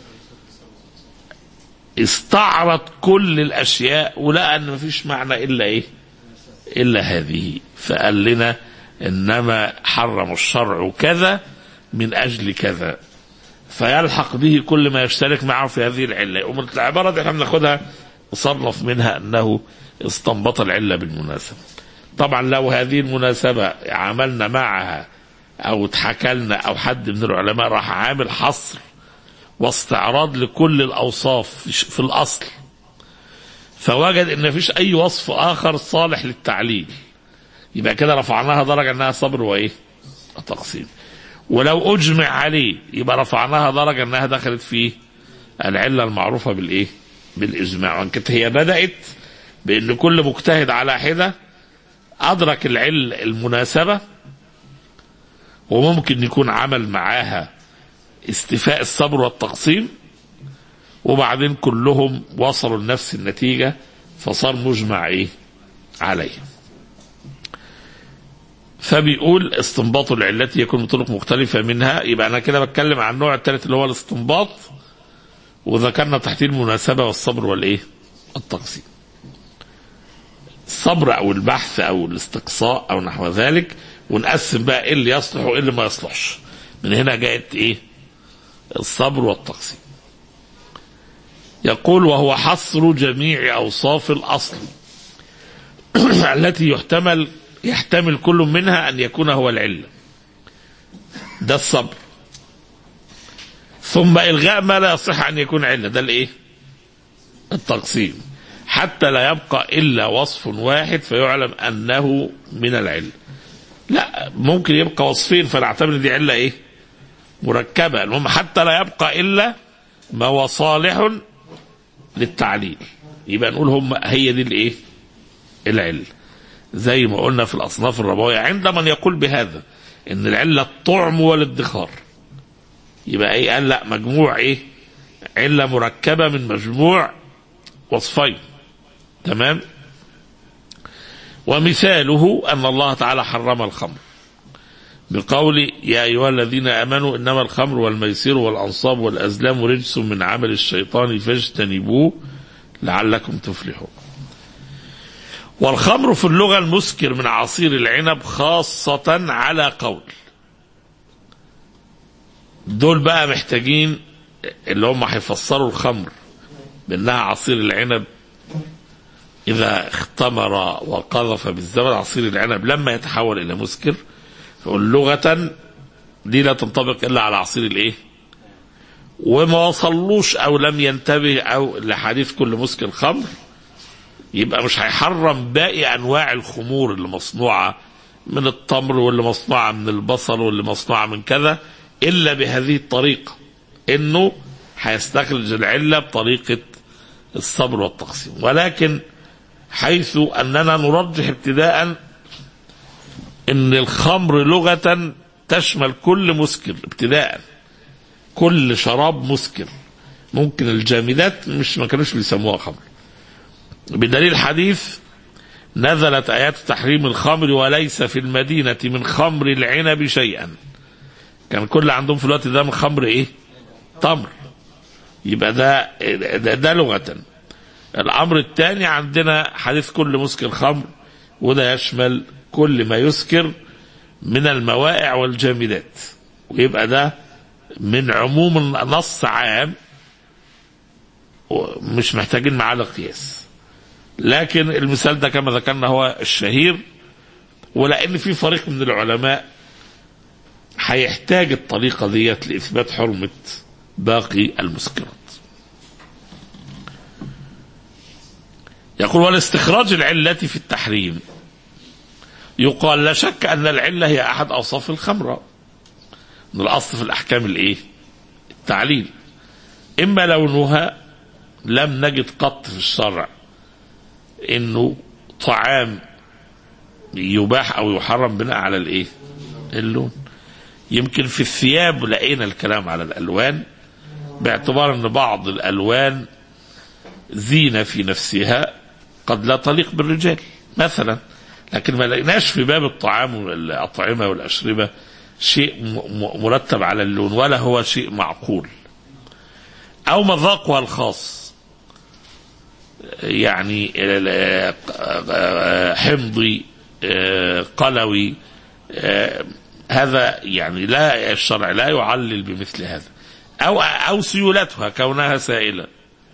استعرض كل الاشياء ولقى ان مفيش معنى الا ايه الا هذه فقال لنا إنما حرم الشرع كذا من أجل كذا فيلحق به كل ما يشترك معه في هذه العلة يقوم العبارة دي احنا بناخدها نصنف منها أنه استنبط العلة بالمناسبة طبعا لو هذه المناسبة عملنا معها أو اتحكى لنا أو حد من العلماء راح عامل حصر واستعراض لكل الأوصاف في الأصل فوجد ان مفيش اي وصف اخر صالح للتعليل يبقى كده رفعناها درجه انها صبر وايه تقسيم ولو اجمع عليه يبقى رفعناها درجه انها دخلت في العله المعروفه بالايه بالاجماع وان كانت هي بدات بان كل مجتهد على حده ادرك العل المناسبه وممكن يكون عمل معاها استيفاء الصبر والتقسيم وبعدين كلهم وصلوا لنفس النتيجة فصار مجمع ايه عليه فبيقول استنباط العلة يكون بطرق مختلفة منها يبقى أنا كده بتكلم عن النوع الثالث اللي هو الاستنباط وذكرنا تحتيه المناسبة والصبر والإيه؟ التقسيم. الصبر أو البحث أو الاستقصاء أو نحو ذلك ونقسم بقى إيه اللي يصلح وإيه اللي ما يصلحش. من هنا جاءت إيه؟ الصبر والتقسيم. يقول وهو حصر جميع أوصاف الأصل التي يحتمل يحتمل كل منها أن يكون هو العلة ده الصبر ثم إلغاء ما لا يصح أن يكون علة ده الإيه التقسيم حتى لا يبقى إلا وصف واحد فيعلم أنه من العلة لا ممكن يبقى وصفين فنعتبر دي علة إيه مركبة المهم حتى لا يبقى إلا ما هو صالح للتعليل يبقى نقول هم هي دي الايه العله زي ما قلنا في الاصناف الربويه عند من يقول بهذا ان العله الطعم والادخار يبقى ايه قال لا مجموع ايه عله مركبه من مجموع وصفين تمام ومثاله ان الله تعالى حرم الخمر بقول يا ايها الذين امنوا انما الخمر والميسر والانصاب والازلام رجس من عمل الشيطان فاجتنبوه لعلكم تفلحون. والخمر في اللغه المسكر من عصير العنب خاصه على قول. دول بقى محتاجين اللي هم هيفسروا الخمر بانها عصير العنب اذا اختمر وقذف بالزمن عصير العنب لما يتحول الى مسكر يقول لغة دي لا تنطبق إلا على عصير الإيه؟ وما وصلوش أو لم ينتبه أو لحديث كل مسكر خمر يبقى مش هيحرم باقي أنواع الخمور اللي مصنوعة من التمر واللي مصنوعة من البصل واللي مصنوعة من كذا إلا بهذه الطريقة إنه هيستخرج العلة بطريقة الصبر والتقسيم ولكن حيث أننا نرجح ابتداء ان الخمر لغة تشمل كل مسكر ابتداء كل شراب مسكر ممكن الجامدات مش ما كانوش بيسموها خمر بدليل حديث نزلت آيات تحريم الخمر وليس في المدينة من خمر العنب شيئا كان كل عندهم في الوقت ده من خمر ايه تمر يبقى ده ده, ده لغة الأمر الثاني عندنا حديث كل مسكر خمر وده يشمل كل ما يسكر من الموائع والجامدات ويبقى ده من عموم نص عام مش محتاجين معاه القياس لكن المثال ده كما ذكرنا هو الشهير ولان في فريق من العلماء هيحتاج الطريقه ديت لاثبات حرمه باقي المسكرات يقول والاستخراج العله في التحريم يقال لا شك أن العلة هي أحد أوصاف الخمرة من الأصل في الأحكام الإيه التعليل إما لونها لم نجد قط في الشرع إنه طعام يباح أو يحرم بناء على الإيه اللون يمكن في الثياب لقينا الكلام على الألوان باعتبار أن بعض الألوان زينة في نفسها قد لا تليق بالرجال مثلا لكن ما لقيناش في باب الطعام والأطعمة والأشربة شيء مرتب على اللون ولا هو شيء معقول أو مذاقها الخاص يعني حمضي قلوي آه، هذا يعني لا الشرع لا يعلل بمثل هذا او او سيولتها كونها سائله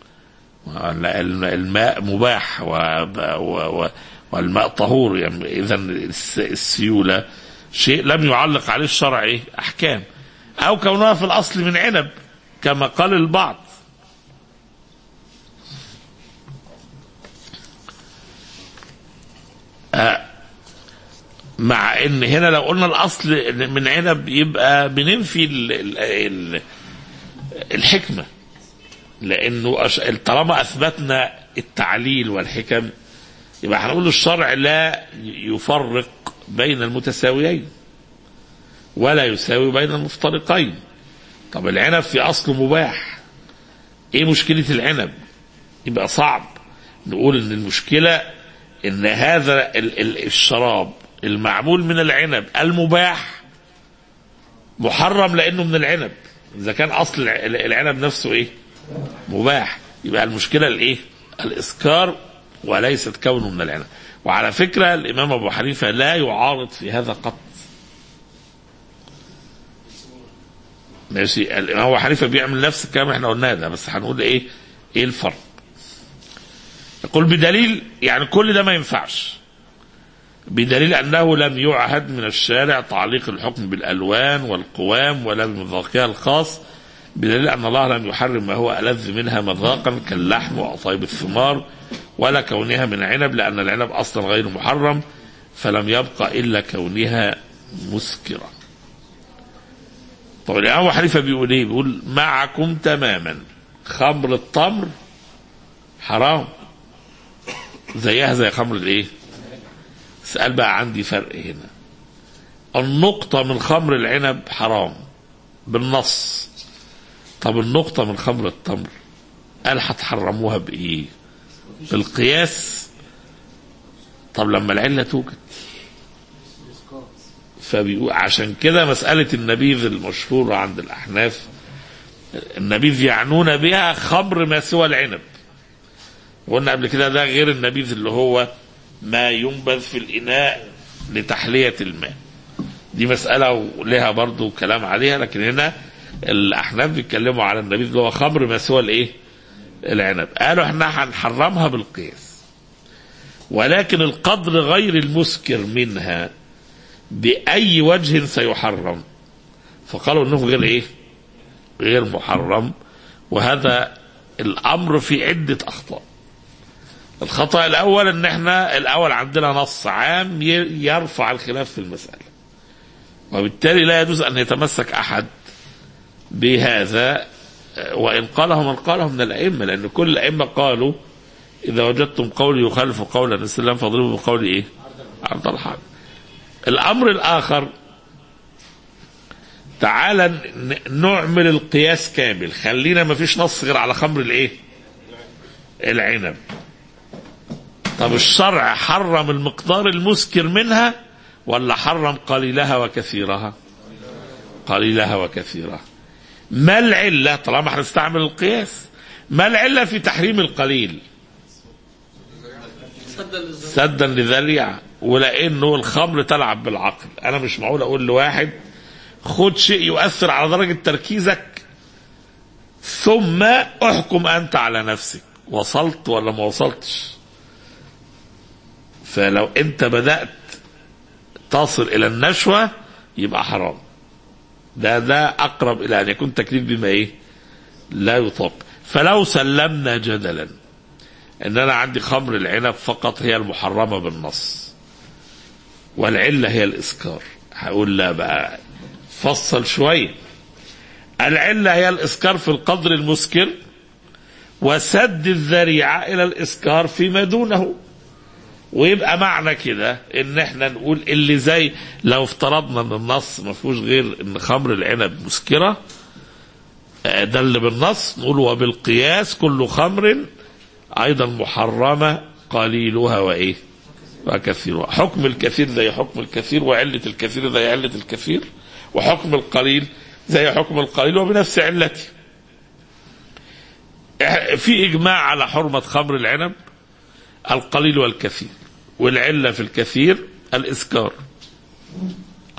الماء مباح و و و والماء طهور يعني اذا الس- السيوله شيء لم يعلق عليه الشرع إيه؟ احكام او كونها في الاصل من عنب كما قال البعض مع ان هنا لو قلنا الاصل من عنب يبقى بننفي ال- ال- ال- الحكمه لانه أش- طالما اثبتنا التعليل والحكم يبقى هنقول الشرع لا يفرق بين المتساويين ولا يساوي بين المفترقين طب العنب في اصله مباح ايه مشكله العنب يبقى صعب نقول ان المشكله ان هذا ال- ال- الشراب المعمول من العنب المباح محرم لانه من العنب اذا كان اصل الع- العنب نفسه ايه مباح يبقى المشكله الايه الاسكار وليست كونه من العنب وعلى فكره الامام ابو حنيفه لا يعارض في هذا قط ماشي الامام ابو حنيفه بيعمل نفس الكلام اللي احنا قلناه ده بس هنقول ايه ايه الفرق يقول بدليل يعني كل ده ما ينفعش بدليل انه لم يعهد من الشارع تعليق الحكم بالالوان والقوام ولا بمذاقها الخاص بدليل ان الله لم يحرم ما هو الذ منها مذاقا كاللحم واطيب الثمار ولا كونها من عنب لان العنب اصلا غير محرم فلم يبقى الا كونها مسكره. طب الامام أبو حنيفه بيقول ايه؟ بيقول معكم تماما خمر التمر حرام زيها زي خمر الايه؟ سأل بقى عندي فرق هنا النقطة من خمر العنب حرام بالنص طب النقطة من خمر التمر قال هتحرموها بإيه بالقياس طب لما العلة توجد فبيقول عشان كده مسألة النبيذ المشهورة عند الأحناف النبيذ يعنون بها خمر ما سوى العنب قلنا قبل كده ده غير النبيذ اللي هو ما ينبذ في الإناء لتحلية الماء دي مسألة ولها برضو كلام عليها لكن هنا الأحناف بيتكلموا على النبيذ اللي هو خمر ما سوى الإيه العنب قالوا احنا هنحرمها بالقياس ولكن القدر غير المسكر منها بأي وجه سيحرم فقالوا انه غير ايه غير محرم وهذا الامر في عدة اخطاء الخطأ الاول ان احنا الاول عندنا نص عام ي- يرفع الخلاف في المسألة وبالتالي لا يجوز ان يتمسك احد بهذا وان قاله من قاله من الائمه لان كل الائمه قالوا اذا وجدتم قولي يخالف قول النبي صلى الله عليه وسلم فاضربوا بقول ايه؟ عرض الحق. الامر الاخر تعالى ن- نعمل القياس كامل خلينا ما فيش نص غير على خمر الايه؟ العنب. طب الشرع حرم المقدار المسكر منها ولا حرم قليلها وكثيرها؟ قليلها وكثيرها. ما العلة طالما هنستعمل القياس ما العلة في تحريم القليل سدا لذريعة ولانه الخمر تلعب بالعقل انا مش معقول اقول لواحد خد شيء يؤثر على درجة تركيزك ثم احكم انت على نفسك وصلت ولا ما وصلتش فلو انت بدأت تصل الى النشوة يبقى حرام ده ده اقرب الى ان يكون تكليف بما ايه لا يطاق فلو سلمنا جدلا ان انا عندي خمر العنب فقط هي المحرمه بالنص والعله هي الاسكار هقول لا بقى فصل شويه العله هي الاسكار في القدر المسكر وسد الذريعه الى الاسكار فيما دونه ويبقى معنى كده ان احنا نقول اللي زي لو افترضنا ان النص ما فيهوش غير ان خمر العنب مسكره آه، ده اللي بالنص نقول وبالقياس كل خمر ايضا محرمه قليلها وايه وكثيرها حكم الكثير زي حكم الكثير وعله الكثير زي عله الكثير وحكم القليل زي حكم القليل وبنفس علته إح- في اجماع على حرمه خمر العنب القليل والكثير والعله في الكثير الاسكار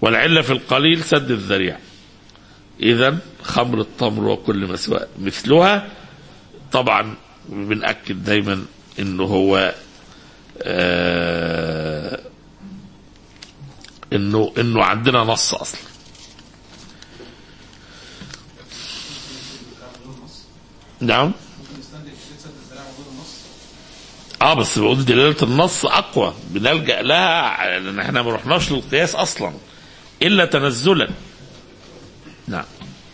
والعلة في القليل سد الذريعة إذا خمر التمر وكل مسواء مثلها طبعا بنأكد دايما إنه هو آه إنه إنه عندنا نص أصلا نعم اه بس بقول دلالة النص أقوى بنلجأ لها لأن احنا ما رحناش للقياس أصلا إلا تنزلا نعم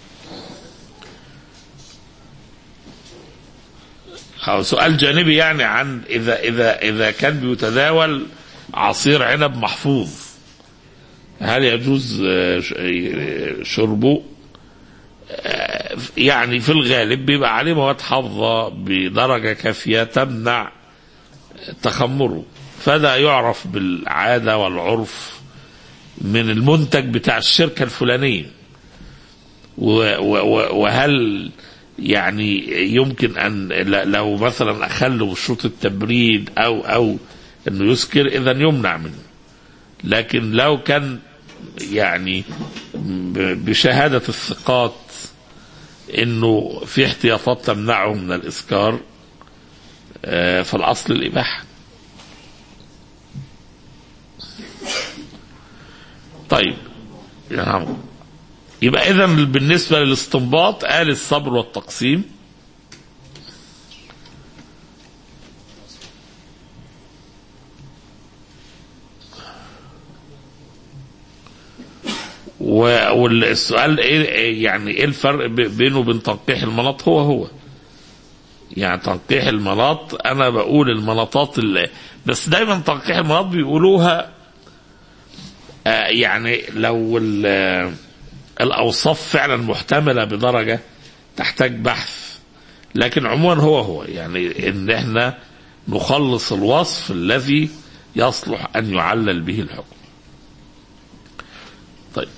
أو سؤال جانبي يعني عن إذا إذا إذا كان بيتداول عصير عنب محفوظ هل يجوز آه، ش- آه، شربه؟ آه، يعني في الغالب بيبقى عليه مواد حافظة بدرجة كافية تمنع تخمره فده يعرف بالعادة والعرف من المنتج بتاع الشركة الفلانية و- و- و- وهل يعني يمكن ان ل- لو مثلا اخلوا بشروط التبريد او او انه يسكر اذا يمنع منه لكن لو كان يعني ب- بشهادة الثقات انه في احتياطات تمنعه من الاسكار آه، فالاصل الاباحه طيب نعم يبقى اذا بالنسبه للاستنباط قال الصبر والتقسيم و- والسؤال ايه يعني ايه الفرق ب- بينه وبين تنقيح المناط هو هو يعني تنقيح المناط انا بقول المناطات اللي بس دايما تنقيح المناط بيقولوها آه، يعني لو ال- آه، الاوصاف فعلا محتمله بدرجه تحتاج بحث لكن عموما هو هو يعني ان احنا نخلص الوصف الذي يصلح ان يعلل به الحكم طيب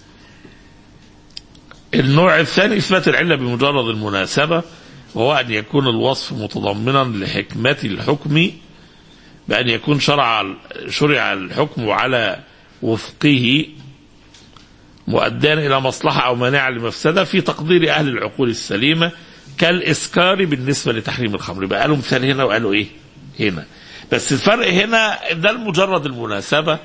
النوع الثاني اثبات العله بمجرد المناسبه وهو ان يكون الوصف متضمنا لحكمه الحكم بان يكون شرع شرع الحكم على وفقه مؤديا الى مصلحه او مانعا لمفسده في تقدير اهل العقول السليمه كالاسكار بالنسبه لتحريم الخمر يبقى قالوا مثال هنا وقالوا ايه؟ هنا بس الفرق هنا ده المجرد المناسبه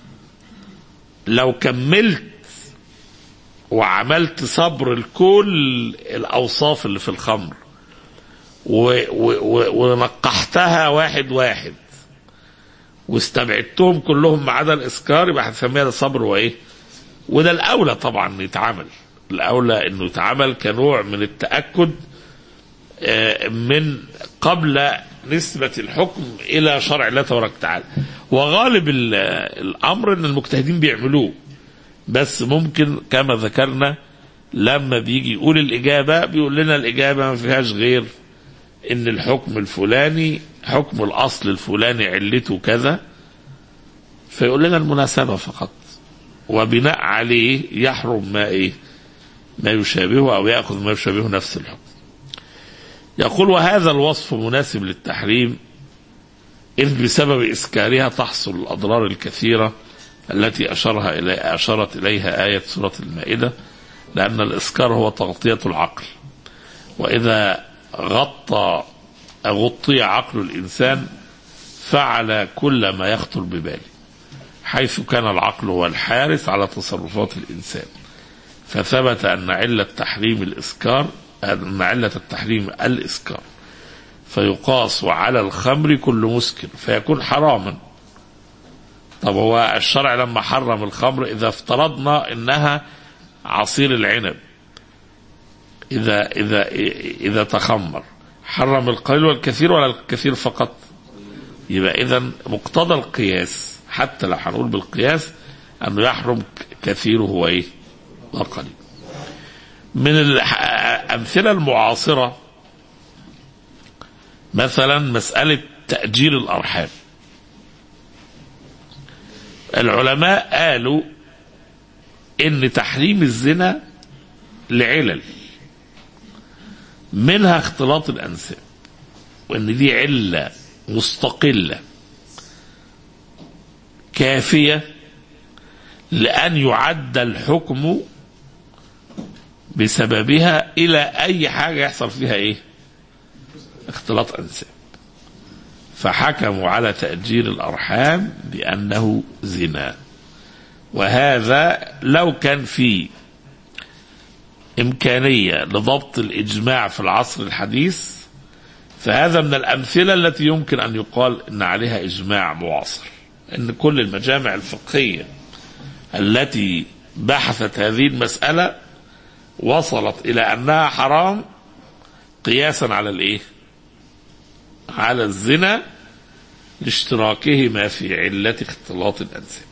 لو كملت وعملت صبر لكل الاوصاف اللي في الخمر و و و ونقحتها واحد واحد واستبعدتهم كلهم ما عدا الاسكار يبقى هنسميها ده صبر وايه؟ وده الاولى طبعا يتعمل الاولى انه يتعمل كنوع من التاكد آه، من قبل نسبة الحكم إلى شرع الله تبارك وتعالى وغالب ال- الأمر أن المجتهدين بيعملوه بس ممكن كما ذكرنا لما بيجي يقول الإجابة بيقول لنا الإجابة ما فيهاش غير إن الحكم الفلاني حكم الأصل الفلاني علته كذا فيقول لنا المناسبة فقط وبناء عليه يحرم ما إيه ما يشابهه أو يأخذ ما يشابهه نفس الحكم يقول وهذا الوصف مناسب للتحريم إذ بسبب إسكارها تحصل الأضرار الكثيرة التي أشارها إلي أشارت إليها آية سورة المائدة لأن الإسكار هو تغطية العقل وإذا غطى غطي عقل الإنسان فعل كل ما يخطر بباله حيث كان العقل هو الحارس على تصرفات الإنسان فثبت أن علة تحريم الإسكار أن علة التحريم الإسكار فيقاس على الخمر كل مسكر فيكون حراما طب هو الشرع لما حرم الخمر إذا افترضنا إنها عصير العنب إذا إذا إذا تخمر حرم القليل والكثير ولا الكثير فقط يبقى إذا مقتضى القياس حتى لو هنقول بالقياس أنه يحرم كثيره وإيه وقليل من الأمثلة المعاصرة مثلا مسألة تأجيل الأرحام العلماء قالوا إن تحريم الزنا لعلل منها اختلاط الأنساب وإن دي علة مستقلة كافية لأن يعد الحكم بسببها إلى أي حاجة يحصل فيها إيه اختلاط أنساب فحكموا على تأجير الأرحام بأنه زنا وهذا لو كان في إمكانية لضبط الإجماع في العصر الحديث فهذا من الأمثلة التي يمكن أن يقال أن عليها إجماع معاصر أن كل المجامع الفقهية التي بحثت هذه المسألة وصلت إلى أنها حرام قياسا على الإيه؟ على الزنا لاشتراكهما في علة اختلاط الأنساب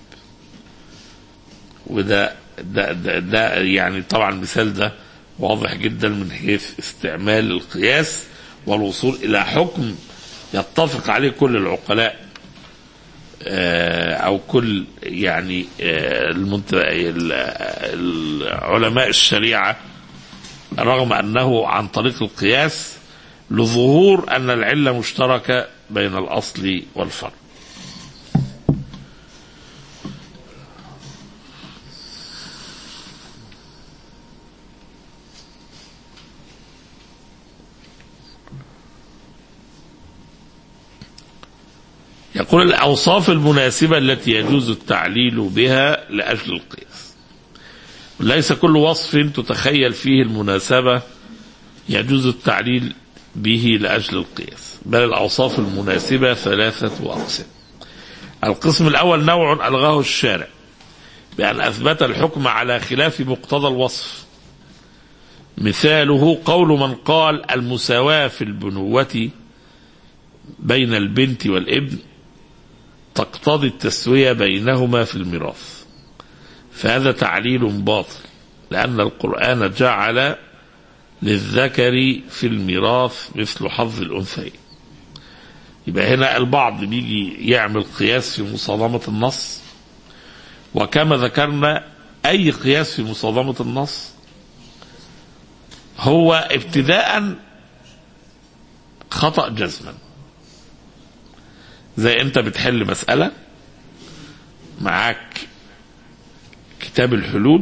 وده ده, ده, ده يعني طبعا المثال ده واضح جدا من حيث استعمال القياس والوصول إلى حكم يتفق عليه كل العقلاء أو كل يعني المنت... علماء الشريعة رغم أنه عن طريق القياس لظهور أن العلة مشتركة بين الأصل والفرع يقول الأوصاف المناسبة التي يجوز التعليل بها لأجل القياس ليس كل وصف تتخيل فيه المناسبة يجوز التعليل به لأجل القياس بل الأوصاف المناسبة ثلاثة أقسام القسم الأول نوع ألغاه الشارع بأن أثبت الحكم على خلاف مقتضى الوصف مثاله قول من قال المساواة في البنوة بين البنت والابن تقتضي التسوية بينهما في الميراث فهذا تعليل باطل لأن القرآن جعل للذكر في الميراث مثل حظ الأنثيين يبقى هنا البعض بيجي يعمل قياس في مصادمة النص وكما ذكرنا أي قياس في مصادمة النص هو ابتداء خطأ جزما زي انت بتحل مسألة معاك كتاب الحلول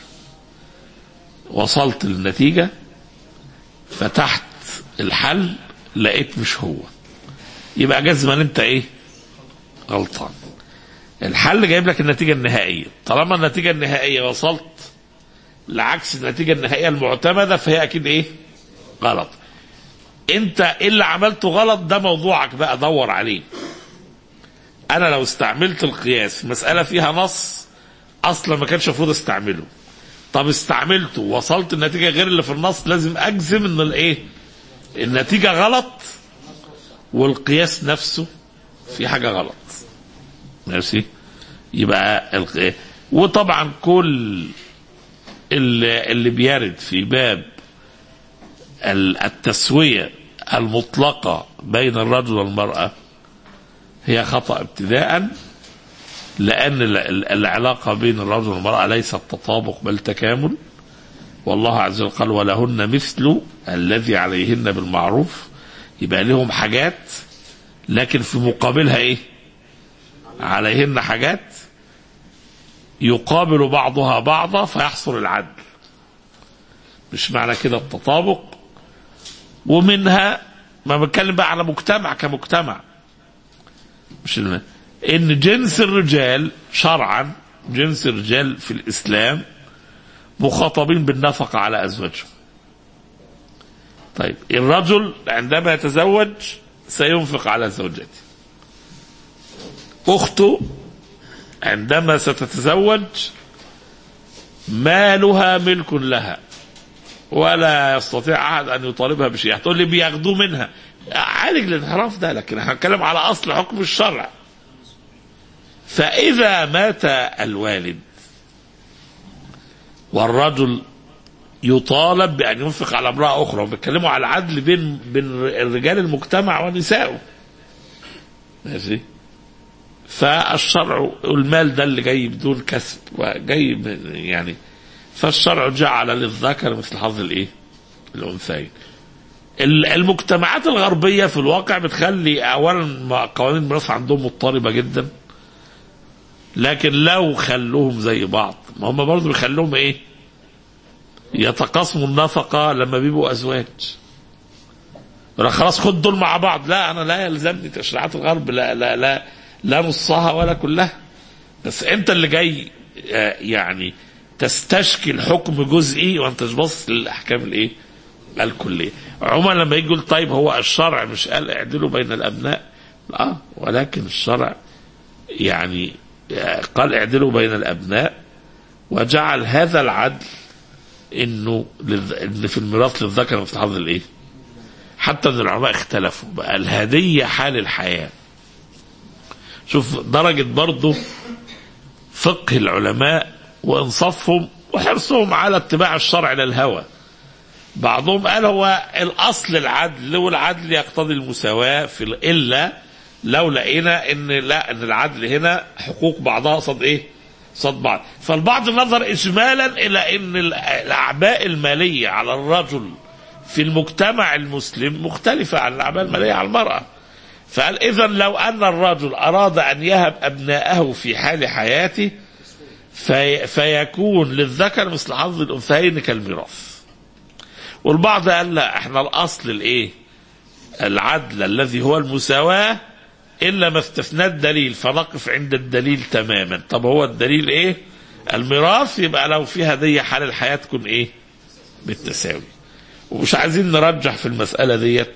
وصلت للنتيجة فتحت الحل لقيت مش هو يبقى جزما انت ايه غلطان الحل جايب لك النتيجة النهائية طالما النتيجة النهائية وصلت لعكس النتيجة النهائية المعتمدة فهي اكيد ايه غلط انت ايه اللي عملته غلط ده موضوعك بقى دور عليه انا لو استعملت القياس في مسألة فيها نص اصلا ما كانش المفروض استعمله طب استعملته وصلت النتيجة غير اللي في النص لازم اجزم ان الايه النتيجة غلط والقياس نفسه في حاجة غلط ماشي يبقى القياس وطبعا كل اللي, اللي بيرد في باب التسوية المطلقة بين الرجل والمرأة هي خطأ ابتداء لأن العلاقة بين الرجل والمرأة ليست تطابق بل تكامل والله عز وجل قال ولهن مثل الذي عليهن بالمعروف يبقى لهم حاجات لكن في مقابلها ايه عليهن حاجات يقابل بعضها بعضا فيحصل العدل مش معنى كده التطابق ومنها ما بتكلم بقى على مجتمع كمجتمع مش الم... ان جنس الرجال شرعا جنس الرجال في الاسلام مخاطبين بالنفقه على ازواجهم طيب الرجل عندما يتزوج سينفق على زوجته اخته عندما ستتزوج مالها ملك لها ولا يستطيع احد ان يطالبها بشيء هتقول لي بياخدوه منها عالج الانحراف ده لكن احنا هنتكلم على اصل حكم الشرع فاذا مات الوالد والرجل يطالب بان ينفق على امراه اخرى وبيتكلموا على العدل بين بين الرجال المجتمع ونسائه ماشي فالشرع المال ده اللي جاي بدون كسب وجاي يعني فالشرع جعل للذكر مثل حظ الايه؟ الانثيين. المجتمعات الغربيه في الواقع بتخلي اولا قوانين الميراث عندهم مضطربه جدا. لكن لو خلوهم زي بعض ما هم برضه بيخلوهم ايه يتقاسموا النفقة لما بيبقوا أزواج يقول لك خلاص خد دول مع بعض لا أنا لا يلزمني تشريعات الغرب لا لا لا لا نصها ولا كلها بس أنت اللي جاي آه، يعني تستشكل حكم جزئي وأنت مش باصص للأحكام الإيه؟ الكلية عمر لما يجي يقول طيب هو الشرع مش قال اعدلوا بين الأبناء لا ولكن الشرع يعني آه، قال اعدلوا بين الأبناء وجعل هذا العدل انه للذ... ان في الميراث للذكر مثل حظ الايه؟ حتى ان العلماء اختلفوا بقى الهديه حال الحياه. شوف درجه برضه فقه العلماء وانصافهم وحرصهم على اتباع الشرع للهوى. بعضهم قال هو الاصل العدل والعدل يقتضي المساواه في ال- الا لو لقينا ان لا ان العدل هنا حقوق بعضها قصاد ايه؟ قصاد بعض فالبعض نظر اجمالا الى ان ال- الاعباء الماليه على الرجل في المجتمع المسلم مختلفه عن الاعباء الماليه على المراه فقال اذا لو ان الرجل اراد ان يهب ابناءه في حال حياته في فيكون للذكر مثل حظ الانثيين كالميراث والبعض قال لا احنا الاصل الايه العدل الذي هو المساواه الا ما استثنى الدليل فنقف عند الدليل تماما طب هو الدليل ايه الميراث يبقى لو في هديه حال الحياه تكون ايه بالتساوي ومش عايزين نرجح في المساله ديت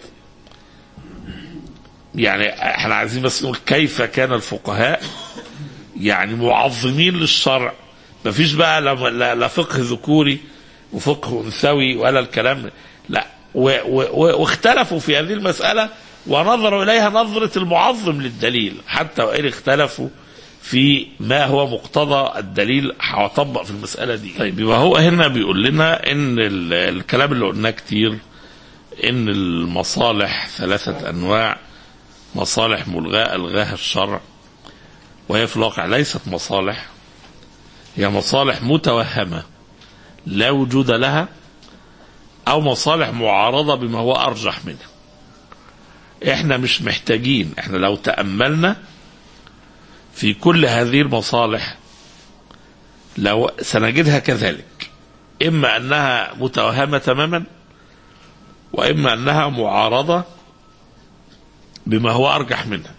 يعني احنا عايزين بس نقول كيف كان الفقهاء يعني معظمين للشرع مفيش بقى لا, لا, لا فقه ذكوري وفقه انثوي ولا الكلام لا و و و واختلفوا في هذه المسألة ونظروا إليها نظرة المعظم للدليل حتى وإن اختلفوا في ما هو مقتضى الدليل هطبق في المسألة دي طيب يبقى هو هنا بيقول لنا إن ال- الكلام اللي قلناه كتير إن المصالح ثلاثة أنواع مصالح ملغاة ألغاها الشرع وهي في الواقع ليست مصالح هي مصالح متوهمة لا وجود لها أو مصالح معارضة بما هو أرجح منها احنا مش محتاجين احنا لو تأملنا في كل هذه المصالح لو سنجدها كذلك إما أنها متوهمة تماما وإما أنها معارضة بما هو أرجح منها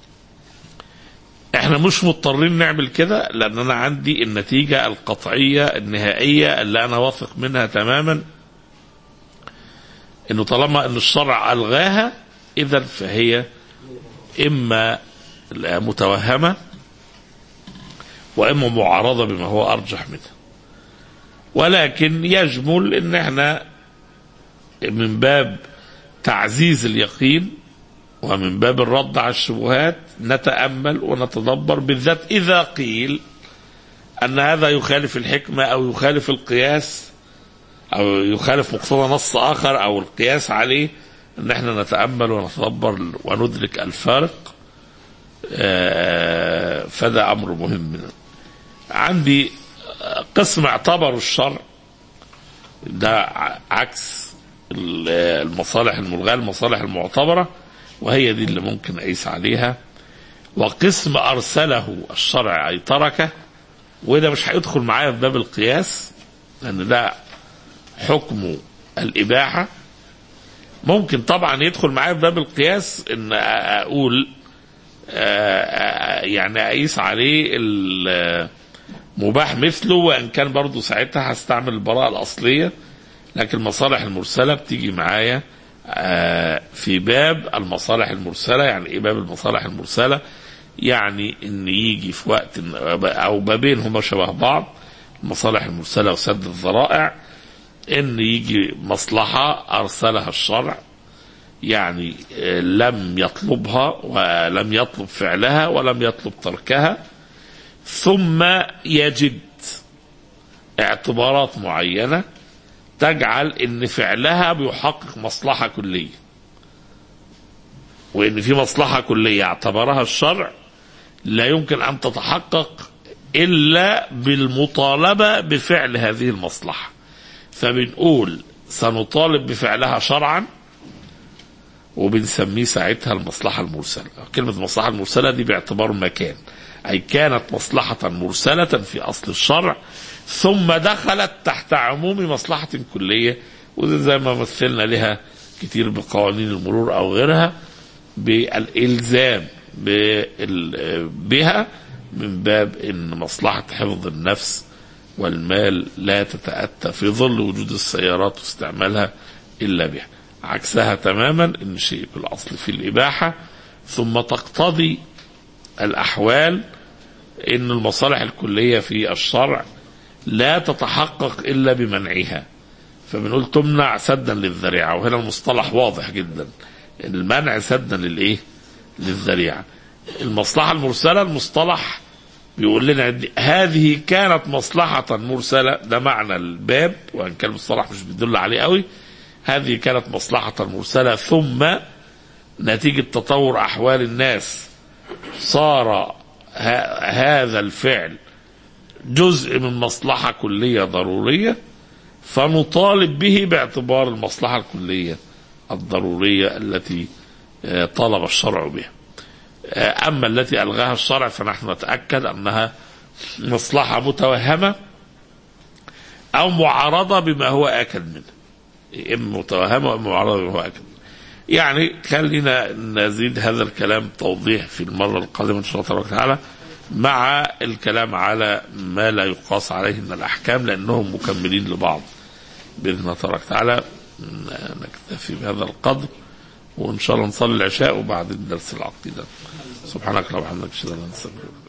احنا مش مضطرين نعمل كده لان انا عندي النتيجة القطعية النهائية اللي انا واثق منها تماما انه طالما ان الشرع الغاها اذا فهي اما متوهمة واما معارضة بما هو ارجح منها ولكن يجمل ان احنا من باب تعزيز اليقين ومن باب الرد على الشبهات نتأمل ونتدبر بالذات إذا قيل أن هذا يخالف الحكمة أو يخالف القياس أو يخالف مقتضى نص آخر أو القياس عليه أن احنا نتأمل ونتدبر وندرك الفارق آه، فده أمر مهم عندي قسم اعتبروا الشرع ده عكس المصالح الملغاة المصالح المعتبرة وهي دي اللي ممكن أقيس عليها وقسم أرسله الشرع أي تركه وده مش هيدخل معايا في باب القياس لأن ده حكم الإباحة ممكن طبعا يدخل معايا في باب القياس إن أقول يعني أقيس عليه المباح مثله وإن كان برضو ساعتها هستعمل البراءة الأصلية لكن المصالح المرسلة بتيجي معايا في باب المصالح المرسلة يعني ايه باب المصالح المرسلة يعني ان يجي في وقت او بابين هما شبه بعض المصالح المرسلة وسد الذرائع ان يجي مصلحة ارسلها الشرع يعني لم يطلبها ولم يطلب فعلها ولم يطلب تركها ثم يجد اعتبارات معينه تجعل ان فعلها بيحقق مصلحة كلية وان في مصلحة كلية اعتبرها الشرع لا يمكن ان تتحقق الا بالمطالبة بفعل هذه المصلحة فبنقول سنطالب بفعلها شرعا وبنسميه ساعتها المصلحة المرسلة كلمة المصلحة المرسلة دي باعتبار مكان أي كانت مصلحة مرسلة في أصل الشرع ثم دخلت تحت عموم مصلحة كلية وده زي ما مثلنا لها كتير بقوانين المرور أو غيرها بالإلزام بال- بها من باب أن مصلحة حفظ النفس والمال لا تتأتى في ظل وجود السيارات واستعمالها إلا بها عكسها تماما أن شيء بالأصل في الإباحة ثم تقتضي الأحوال أن المصالح الكلية في الشرع لا تتحقق إلا بمنعها فبنقول تمنع سدا للذريعة وهنا المصطلح واضح جدا المنع سدا للإيه للذريعة المصلحة المرسلة المصطلح بيقول لنا دي- هذه كانت مصلحة مرسلة ده معنى الباب وإن كان المصطلح مش بيدل عليه قوي هذه كانت مصلحة مرسلة ثم نتيجة تطور أحوال الناس صار ه- هذا الفعل جزء من مصلحة كلية ضرورية فنطالب به باعتبار المصلحة الكلية الضرورية التي آه، طالب الشرع بها آه، أما التي ألغاها الشرع فنحن نتأكد أنها مصلحة متوهمة أو معارضة بما هو آكل منه إما متوهمة وإما معارضة بما هو آكل منه يعني خلينا نزيد هذا الكلام توضيح في المرة القادمة إن شاء الله تبارك وتعالى مع الكلام على ما لا يقاس عليه من الأحكام لأنهم مكملين لبعض بإذن الله تبارك وتعالى نكتفي بهذا القدر وإن شاء الله نصلي العشاء وبعد الدرس العقيدة سبحانك اللهم وبحمدك أشهد أن لا إله إلا أنت أستغفرك